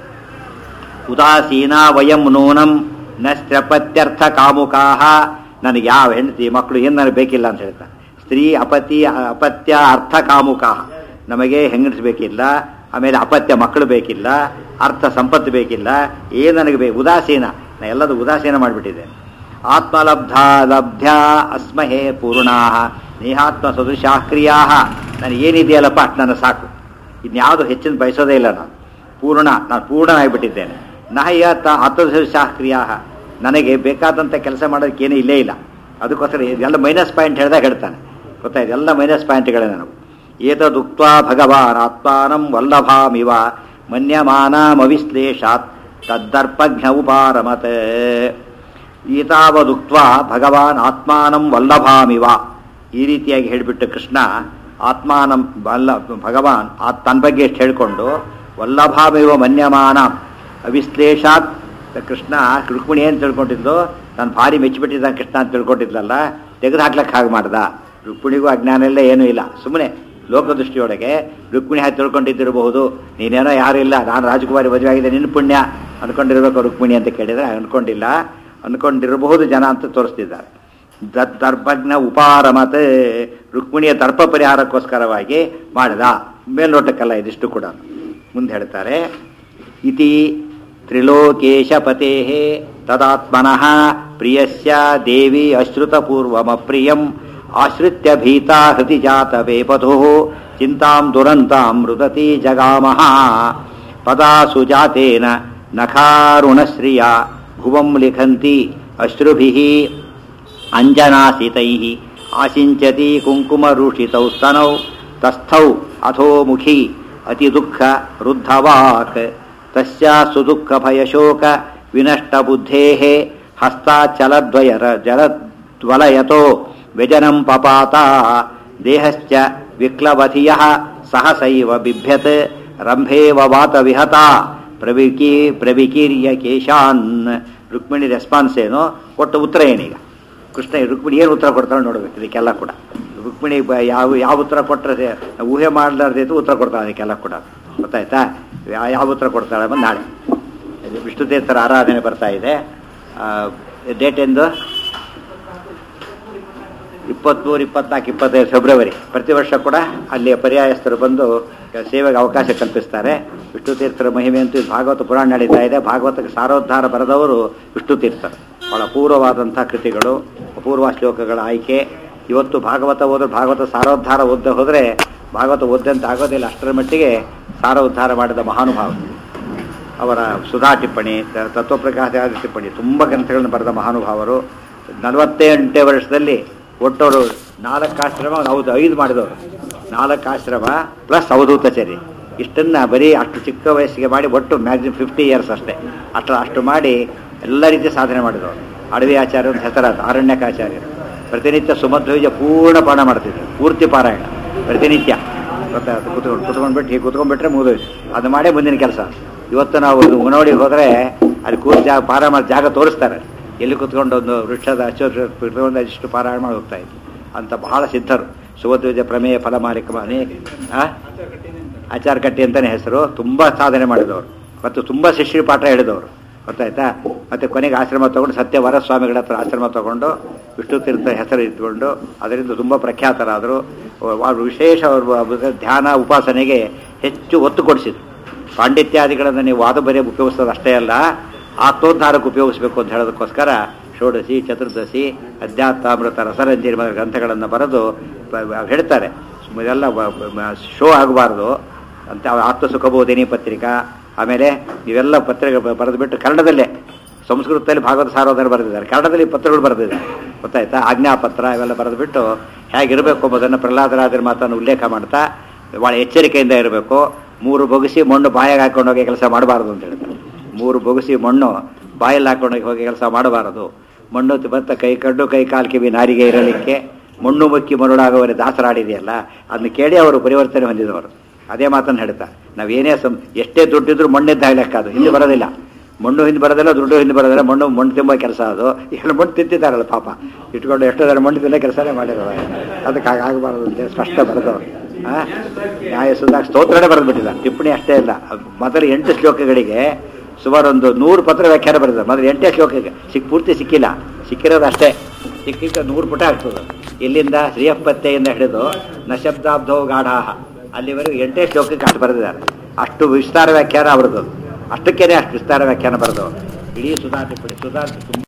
ಉದಾಸೀನ ವಯಂ ನೂನಂ ನ ಸ್ತ್ರಪತ್ಯರ್ಥ ಕಾಮುಕಾಹ ನನಗೆ ಯಾವ ಹೆಂಡತಿ ಮಕ್ಕಳು ಏನು ನನಗೆ ಬೇಕಿಲ್ಲ ಅಂತ ಹೇಳ್ತಾರೆ ಸ್ತ್ರೀ ಅಪತಿ ಅಪತ್ಯ ಅರ್ಥ ಕಾಮುಕಾಹ ನಮಗೆ ಹೆಂಗಸ್ ಬೇಕಿಲ್ಲ ಆಮೇಲೆ ಅಪತ್ಯ ಮಕ್ಕಳು ಬೇಕಿಲ್ಲ ಅರ್ಥ ಸಂಪತ್ತು ಬೇಕಿಲ್ಲ ಏನು ನನಗೆ ಬೇಕು ಉದಾಸೀನ ನಾ ಎಲ್ಲದೂ ಉದಾಸೀನ ಮಾಡಿಬಿಟ್ಟಿದ್ದೇನೆ ಆತ್ಮಲಬ್ಧ ಲಬ್ಧ್ಯ ಅಸ್ಮಹೇ ಪೂರ್ಣಾ ನೇಹಾತ್ಮ ಸದೃಶಾ ಕ್ರಿಯಾ ನನಗೆ ಏನಿದೆಯಲ್ಲಪ್ಪ ಅಷ್ಟು ನನ್ನ ಸಾಕು ಇನ್ಯಾವುದು ಹೆಚ್ಚಿನ ಬಯಸೋದೇ ಇಲ್ಲ ನಾನು ಪೂರ್ಣ ನಾನು ಪೂರ್ಣನಾಗಿಬಿಟ್ಟಿದ್ದೇನೆ ನಹಯ್ಯ ತ ಆತ್ಮಶಾಸ್ತ್ರೀಯ ನನಗೆ ಬೇಕಾದಂಥ ಕೆಲಸ ಮಾಡೋದಕ್ಕೇನೂ ಇಲ್ಲೇ ಇಲ್ಲ ಅದಕ್ಕೋಸ್ಕರ ಇದೆಲ್ಲ ಮೈನಸ್ ಪಾಯಿಂಟ್ ಹೇಳಿದಾಗ ಹೇಳ್ತಾನೆ ಗೊತ್ತಾಯ್ತು ಎಲ್ಲ ಮೈನಸ್ ಪಾಯಿಂಟ್ಗಳೇ ನನಗೆ ಏತದುಕ್ತ ಭಗವಾನ್ ಆತ್ಮಾನಂ ವಲ್ಲಭಾಮಿವ ಮನ್ಯಮಾನಮವಿಶ್ಲೇಷಾತ್ ತದ್ದರ್ಪಜ್ಞ ಉಪಾರಮತ್ ಈತಾವದುಕ್ತ ಭಗವಾನ್ ಆತ್ಮಾನಂ ವಲ್ಲಭಾಮಿವ ಈ ರೀತಿಯಾಗಿ ಹೇಳಿಬಿಟ್ಟು ಕೃಷ್ಣ ಆತ್ಮಾನಂ ವಲ್ಲ ಭಗವಾನ್ ಆ ತನ್ನ ಬಗ್ಗೆ ಎಷ್ಟು ಹೇಳಿಕೊಂಡು ವಲ್ಲಭಾಮಿವ ಮನ್ಯಮಾನ ಅವಿಶ್ಲೇಷಾತ್ ಕೃಷ್ಣ ರುಕ್ಮಿಣಿ ಏನು ತಿಳ್ಕೊಂಡಿದ್ದು ನಾನು ಭಾರಿ ಮೆಚ್ಚಿಬಿಟ್ಟಿದ್ದ ಕೃಷ್ಣ ಅಂತ ತಿಳ್ಕೊಂಡಿದ್ಲಲ್ಲ ತೆಗೆದು ಹಾಕ್ಲಕ್ಕೆ ಹಾಗೆ ಮಾಡ್ದ ರುಕ್ಮಿಣಿಗೂ ಅಜ್ಞಾನ ಎಲ್ಲ ಏನೂ ಇಲ್ಲ ಸುಮ್ಮನೆ ಲೋಕದೃಷ್ಟಿಯೊಳಗೆ ರುಕ್ಮಿಣಿ ಹಾಗೆ ತಿಳ್ಕೊಂಡಿದ್ದಿರಬಹುದು ನೀನೇನೋ ಯಾರು ಇಲ್ಲ ನಾನು ರಾಜಕುಮಾರಿ ಮದುವೆ ಆಗಿದೆ ನಿನ್ನ ಪುಣ್ಯ ಅಂದ್ಕೊಂಡಿರ್ಬೇಕು ರುಕ್ಮಿಣಿ ಅಂತ ಕೇಳಿದರೆ ಅಂದ್ಕೊಂಡಿಲ್ಲ ಅಂದ್ಕೊಂಡಿರಬಹುದು ಜನ ಅಂತ ತೋರಿಸ್ತಿದ್ದಾರೆ ದ- ದರ್ಭಜ್ಞ ಉಪಾರಮತೆ ರುಕ್ಮಿಣಿಯ ದರ್ಪ ಪರಿಹಾರಕ್ಕೋಸ್ಕರವಾಗಿ ಮಾಡಿದ ಮೇಲ್ನೋಟಕ್ಕಲ್ಲ ಇದಿಷ್ಟು ಕೂಡ ಮುಂದೆ ಹೇಳ್ತಾರೆ ಇತಿ ತ್ರಿಲೋಕೇಶಪತೆ ತದಾತ್ಮನಃ ಪ್ರಿಯಸ್ಯ ದೇವಿ ಅಶ್ರುತಪೂರ್ವಮಪ್ರಿಯಂ ಆಶ್ರಿತ್ಯ ಭೀತಾ ಹೃತಿ ಜಾತ ವೇಪಥೋ ಚಿಂತಾಂ ದುರಂತಾಂ ಮೃದತಿ ಜಗಾಮಃ ಪದಾಸು ಜಾತೇನ ನಖಾರುಣಶ್ರಿಯ ಭುವಂ ಲಿಖಂತಿ ಅಶ್ರುಭಿಃ ಅಂಜನಾಸಿತೈಃ ಆಸಿಂಚತಿ ಕುಂಕುಮರುಷಿತೌ ಸ್ತನೌ ತಸ್ಥೌ ಅಥೋಮುಖಿ ಅತಿ ದುಃಖ ರುದ್ಧವಾಕ್ ತಸ್ಯಾ ಸುದುಃಖ ಭಯಶೋಕ ವಿನಷ್ಟ ಬುದ್ಧೇಃ ಹಸ್ತಾಚಲದ್ವಯರ ಜಲದ್ವಲಯತೋ ವ್ಯಜನಂ ಪಪಾತ ದೇಹಶ್ಚ ವಿಕ್ಲವಧಿಯಃ ಸಹಸೈವ ಬಿಭ್ಯತ್ ರಂಭೇವ ವಾತ ವಿಹತ ಪ್ರವಿಕಿ ಪ್ರವಿಕೀರ್ಯ ಕೇಶಾನ್ ರುಕ್ಮಿಣಿ ರೆಸ್ಪಾನ್ಸ್ ಏನು ಕೊಟ್ಟ ಉತ್ತರ ಏನೀಗ ಕೃಷ್ಣ ರುಕ್ಮಿಣಿ ಏನು ಉತ್ತರ ಕೊಡ್ತಾಳೆ ನೋಡ್ಬೇಕು ಇದಕ್ಕೆಲ್ಲ ಕೂಡ ರುಕ್ಮಿಣಿ ಬ- ಯಾವ ಯಾವ ಉತ್ತರ ಕೊಟ್ಟರೆ ಊಹೆ ಮಾಡಲಾರ್ದಿತ್ತು ಉತ್ತರ ಕೊಡ್ತಾಳೆ ಅದಕ್ಕೆಲ್ಲ ಕೂಡ ಗೊತ್ತಾಯ್ತಾ ಯಾ- ಯಾವ ಉತ್ತರ ಕೊಡ್ತಾಳೆ ಬಂದು ನಾಳೆ ಇದು ವಿಷ್ಣು ತೀರ್ಥರ ಆರಾಧನೆ ಬರ್ತಾ ಇದೆ ಡೇಟ್ ಎಂದು ಇಪ್ಪತ್ತ್ಮೂರು ಇಪ್ಪತ್ನಾಲ್ಕು ಇಪ್ಪತ್ತೈದು ಫೆಬ್ರವರಿ ಪ್ರತಿ ವರ್ಷ ಕೂಡ ಅಲ್ಲಿ ಪರ್ಯಾಯಸ್ಥರು ಬಂದು ಸೇವೆಗೆ ಅವಕಾಶ ಕಲ್ಪಿಸ್ತಾರೆ ವಿಷ್ಣು ತೀರ್ಥರ ಮಹಿಮೆ ಅಂತೂ ಇದು ಭಾಗವತ ಪುರಾಣ ನಡೀತಾ ಇದೆ ಭಾಗವತಕ್ಕೆ ಸಾರೋದ್ಧಾರ ಬರೆದವರು ವಿಷ್ಣು ತೀರ್ಥರು ಬಹಳ ಅಪೂರ್ವವಾದಂಥ ಕೃತಿಗಳು ಅಪೂರ್ವ ಶ್ಲೋಕಗಳ ಆಯ್ಕೆ ಇವತ್ತು ಭಾಗವತ ಓದ್ರೆ ಭಾಗವತ ಸಾರೋದ್ಧಾರ ಓದ್ದ ಹೋದರೆ ಭಾಗವತ ಓದ್ದಂತ ಆಗೋದಿಲ್ಲ ಅಷ್ಟರ ಮಟ್ಟಿಗೆ ಸಾರ ಉದ್ಧಾರ ಮಾಡಿದ ಮಹಾನುಭಾವ ಅವರ ಸುಧಾ ಟಿಪ್ಪಣಿ ತ- ತತ್ವಪ್ರಕಾಶ ಟಿಪ್ಪಣಿ ತುಂಬ ಗ್ರಂಥಗಳನ್ನು ಬರೆದ ಮಹಾನುಭಾವರು ನಲವತ್ತೆಂಟೇ ವರ್ಷದಲ್ಲಿ ಒಟ್ಟವರು ನಾಲ್ಕು ಆಶ್ರಮ ಹೌದು ಐದು ಮಾಡಿದವರು ನಾಲ್ಕು ಆಶ್ರಮ ಪ್ಲಸ್ ಅವಧೂತಚರಿ ಇಷ್ಟನ್ನ ಬರೀ ಅಷ್ಟು ಚಿಕ್ಕ ವಯಸ್ಸಿಗೆ ಮಾಡಿ ಒಟ್ಟು ಮ್ಯಾಕ್ಸಿಮಮ್ ಫಿಫ್ಟಿ ಇಯರ್ಸ್ ಅಷ್ಟೇ ಅಷ್ಟು ಅಷ್ಟು ಮಾಡಿ ಎಲ್ಲ ರೀತಿಯ ಸಾಧನೆ ಮಾಡಿದವರು ಅಡವಿ ಆಚಾರ್ಯ ಒಂದು ಹೆಸರಾದ ಆರಣ್ಯಕಾಚಾರ್ಯರು ಪ್ರತಿನಿತ್ಯ ಸುಮಧ್ವಜ ಪೂರ್ಣ ಪಾಠ ಮಾಡ್ತಿದ್ರು ಪೂರ್ತಿ ಪಾರಾಯಣ ಪ್ರತಿನಿತ್ಯ ಗೊತ್ತಾಯ್ತು ಕುತ್ಕೊಂಡು ಕುತ್ಕೊಂಡ್ಬಿಟ್ಟು ಹೀಗೆ ಕುತ್ಕೊಂಡ್ಬಿಟ್ರೆ ಮುಗಿದೋಯ್ತು ಅದು ಮಾಡೇ ಮುಂದಿನ ಕೆಲಸ ಇವತ್ತು ನಾವು ಉಣವಡಿಗೆ ಹೋದರೆ ಅಲ್ಲಿ ಕೂತ್ ಜಾಗ ಪಾರ ಮಾಡಿ ಜಾಗ ತೋರಿಸ್ತಾರೆ ಎಲ್ಲಿ ಕುತ್ಕೊಂಡು ಒಂದು ವೃಕ್ಷದ ಅಶ್ವತ್ಥ ಕುತ್ಕೊಂಡು ಅಷ್ಟು ಪಾರಾಯಣ ಮಾಡಿ ಹೋಗ್ತಾ ಇತ್ತು ಅಂತ ಬಹಳ ಸಿದ್ಧರು ಸುವಧ್ವಜ ಪ್ರಮೇಯ ಫಲಮಾಲಿಕ ಅನೇಕ ಆ? ಆಚಾರ ಕಟ್ಟಿ ಅಂತಲೇ ಹೆಸರು ತುಂಬ ಸಾಧನೆ ಮಾಡಿದವರು ಮತ್ತು ತುಂಬ ಶಿಷ್ಯರು ಪಾಠ ಹೇಳಿದವರು ಗೊತ್ತಾಯ್ತಾ ಮತ್ತು ಕೊನೆಗೆ ಆಶ್ರಮ ತಗೊಂಡು ಸತ್ಯವರ ಸ್ವಾಮಿಗಳ ಹತ್ರ ಆಶ್ರಮ ತಗೊಂಡು ವಿಷ್ಣು ತೀರ್ಥ ಹೆಸರು ಇಟ್ಕೊಂಡು ಅದರಿಂದ ತುಂಬ ಪ್ರಖ್ಯಾತರಾದರು ಅವರು ವಿಶೇಷ ಅವ್ರ ಧ್ಯಾನ ಉಪಾಸನೆಗೆ ಹೆಚ್ಚು ಒತ್ತು ಕೊಡಿಸಿದ್ರು ಪಾಂಡಿತ್ಯಾದಿಗಳನ್ನು ನೀವು ವಾದ ಬರೆಯ ಉಪಯೋಗಿಸೋದು ಅಷ್ಟೇ ಅಲ್ಲ ಆತ್ಮೋದ್ಧಾರಕ್ಕೆ ಉಪಯೋಗಿಸಬೇಕು ಅಂತ ಹೇಳೋದಕ್ಕೋಸ್ಕರ ಷೋಡಶಿ ಚತುರ್ದಶಿ ಅಧ್ಯಾತ್ಮಾಮೃತ ರಸರಂಜನಿ ಮೊದಲ ಗ್ರಂಥಗಳನ್ನು ಬರೆದು ಬ- ಬ- ಹೇಳ್ತಾರೆ ಇದೆಲ್ಲ ಶೋ ಆಗಬಾರ್ದು ಅಂತ ಆತ್ಮ ಸುಖಬೋಧಿನಿ ಪತ್ರಿಕಾ ಆಮೇಲೆ ಇವೆಲ್ಲ ಪತ್ರಿಕೆ ಬರೆದುಬಿಟ್ಟು ಕನ್ನಡದಲ್ಲೇ ಸಂಸ್ಕೃತದಲ್ಲಿ ಭಾಗವತ ಸಾರೋದನ್ನು ಬರೆದಿದ್ದಾರೆ ಕನ್ನಡದಲ್ಲಿ ಪತ್ರಗಳು ಬರೆದಿದ್ದಾರೆ ಗೊತ್ತಾಯ್ತಾ ಆಜ್ಞಾಪತ್ರ ಇವೆಲ್ಲ ಬರೆದುಬಿಟ್ಟು ಹೇಗಿರಬೇಕು ಎಂಬುದನ್ನು ಪ್ರಹ್ಲಾದರಾಜರ ಮಾತನ್ನು ಉಲ್ಲೇಖ ಮಾಡ್ತಾ ಭಾಳ ಎಚ್ಚರಿಕೆಯಿಂದ ಇರಬೇಕು ಮೂರು ಬೊಗಸಿ ಮಣ್ಣು ಬಾಯಾಗಿ ಹಾಕೊಂಡು ಹೋಗಿ ಕೆಲಸ ಮಾಡಬಾರ್ದು ಅಂತ ಹೇಳ್ತಾರೆ ಮೂರು ಬೊಗಸಿ ಮಣ್ಣು ಬಾಯಲ್ಲಿ ಹಾಕೊಂಡು ಹೋಗಿ ಕೆಲಸ ಮಾಡಬಾರದು ಮಣ್ಣು ಬತ್ತ ಕೈ ಕಡ್ಡು ಕೈ ಕಾಲು ಕಿವಿ ನಾರಿಗೆ ಇರಲಿಕ್ಕೆ ಮಣ್ಣು ಮುಕ್ಕಿ ಮರುಳಾಗುವರೆ ದಾಸರಾಡಿದೆಯಲ್ಲ ಅದನ್ನ ಕೇಳಿ ಅವರು ಪರಿವರ್ತನೆ ಹೊಂದಿದವರು ಅದೇ ಮಾತನ್ನು ಹೇಳ್ತಾರೆ ನಾವೇನೇ ಸಂ ಎಷ್ಟೇ ದುಡ್ಡಿದ್ರು ಮಣ್ಣಿದ್ದ ಲೆಕ್ಕ ಅದು ಹಿಂದೆ ಬರೋದಿಲ್ಲ ಮಣ್ಣು ಹಿಂದೆ ಬರೋದಿಲ್ಲ ದುಡ್ಡು ಹಿಂದೆ ಬರೋದಿಲ್ಲ ಮಣ್ಣು ಮಣ್ಣು ತುಂಬ ಕೆಲಸ ಅದು ಎಲ್ಲ ಮಣ್ಣು ತಿಂತಿದ್ದಾರಲ್ಲ ಪಾಪ ಇಟ್ಕೊಂಡು ಎಷ್ಟೋ ಜನ ಮಣ್ಣು ತಿನ್ನೋ ಕೆಲಸನೇ ಮಾಡಿರೋದು ಅದಕ್ಕೆ ಹಾಗೆ ಆಗಬಾರ್ದು ಅಂತೇಳಿ ಸ್ಪಷ್ಟ ಬರೆದವರು ಆ ನ್ಯಾಯ ಸುಧಾಕ್ ಸ್ತೋತ್ರನೇ ಬರೆದ್ಬಿಟ್ಟಿಲ್ಲ ಟಿಪ್ಪಣಿ ಅಷ್ಟೇ ಇಲ್ಲ ಮೊದಲು ಎಂಟು ಶ್ಲೋಕಗಳಿಗೆ ಸುಮಾರು ಒಂದು ನೂರು ಪತ್ರ ವ್ಯಾಖ್ಯಾನ ಬರೆದ ಮೊದಲು ಎಂಟೇ ಶ್ಲೋಕಕ್ಕೆ ಸಿಕ್ ಪೂರ್ತಿ ಸಿಕ್ಕಿಲ್ಲ ಸಿಕ್ಕಿರೋದು ಅಷ್ಟೇ ಸಿಕ್ಕಿದ್ದ ನೂರು ಪುಟ ಆಗ್ತದೆ ಇಲ್ಲಿಂದ ಶ್ರೀಯಪ್ಪತ್ತೆಯಿಂದ ಹಿಡಿದು ನಶಬ್ದಾಬ್ಧೋ ಗಾಢಾಹ ಅಲ್ಲಿವರೆಗೂ ಎಂಟೇ ಶ್ಲೋಕಕ್ಕೆ ಅಷ್ಟು ಬರೆದಿದ್ದಾರೆ ಅಷ್ಟು ವಿಸ್ತಾರ ವ್ಯಾಖ್ಯಾನ ಅವ್ರದ್ದು ಅಷ್ಟಕ್ಕೇನೆ ಅಷ್ಟು ವಿಸ್ತಾರ ವ್ಯಾಖ್ಯಾನ ಬರೆದವರು ಇಡೀ ಸುಧಾ ಟಿಪ್ಪಣಿ ಸುಧಾ ತುಂಬ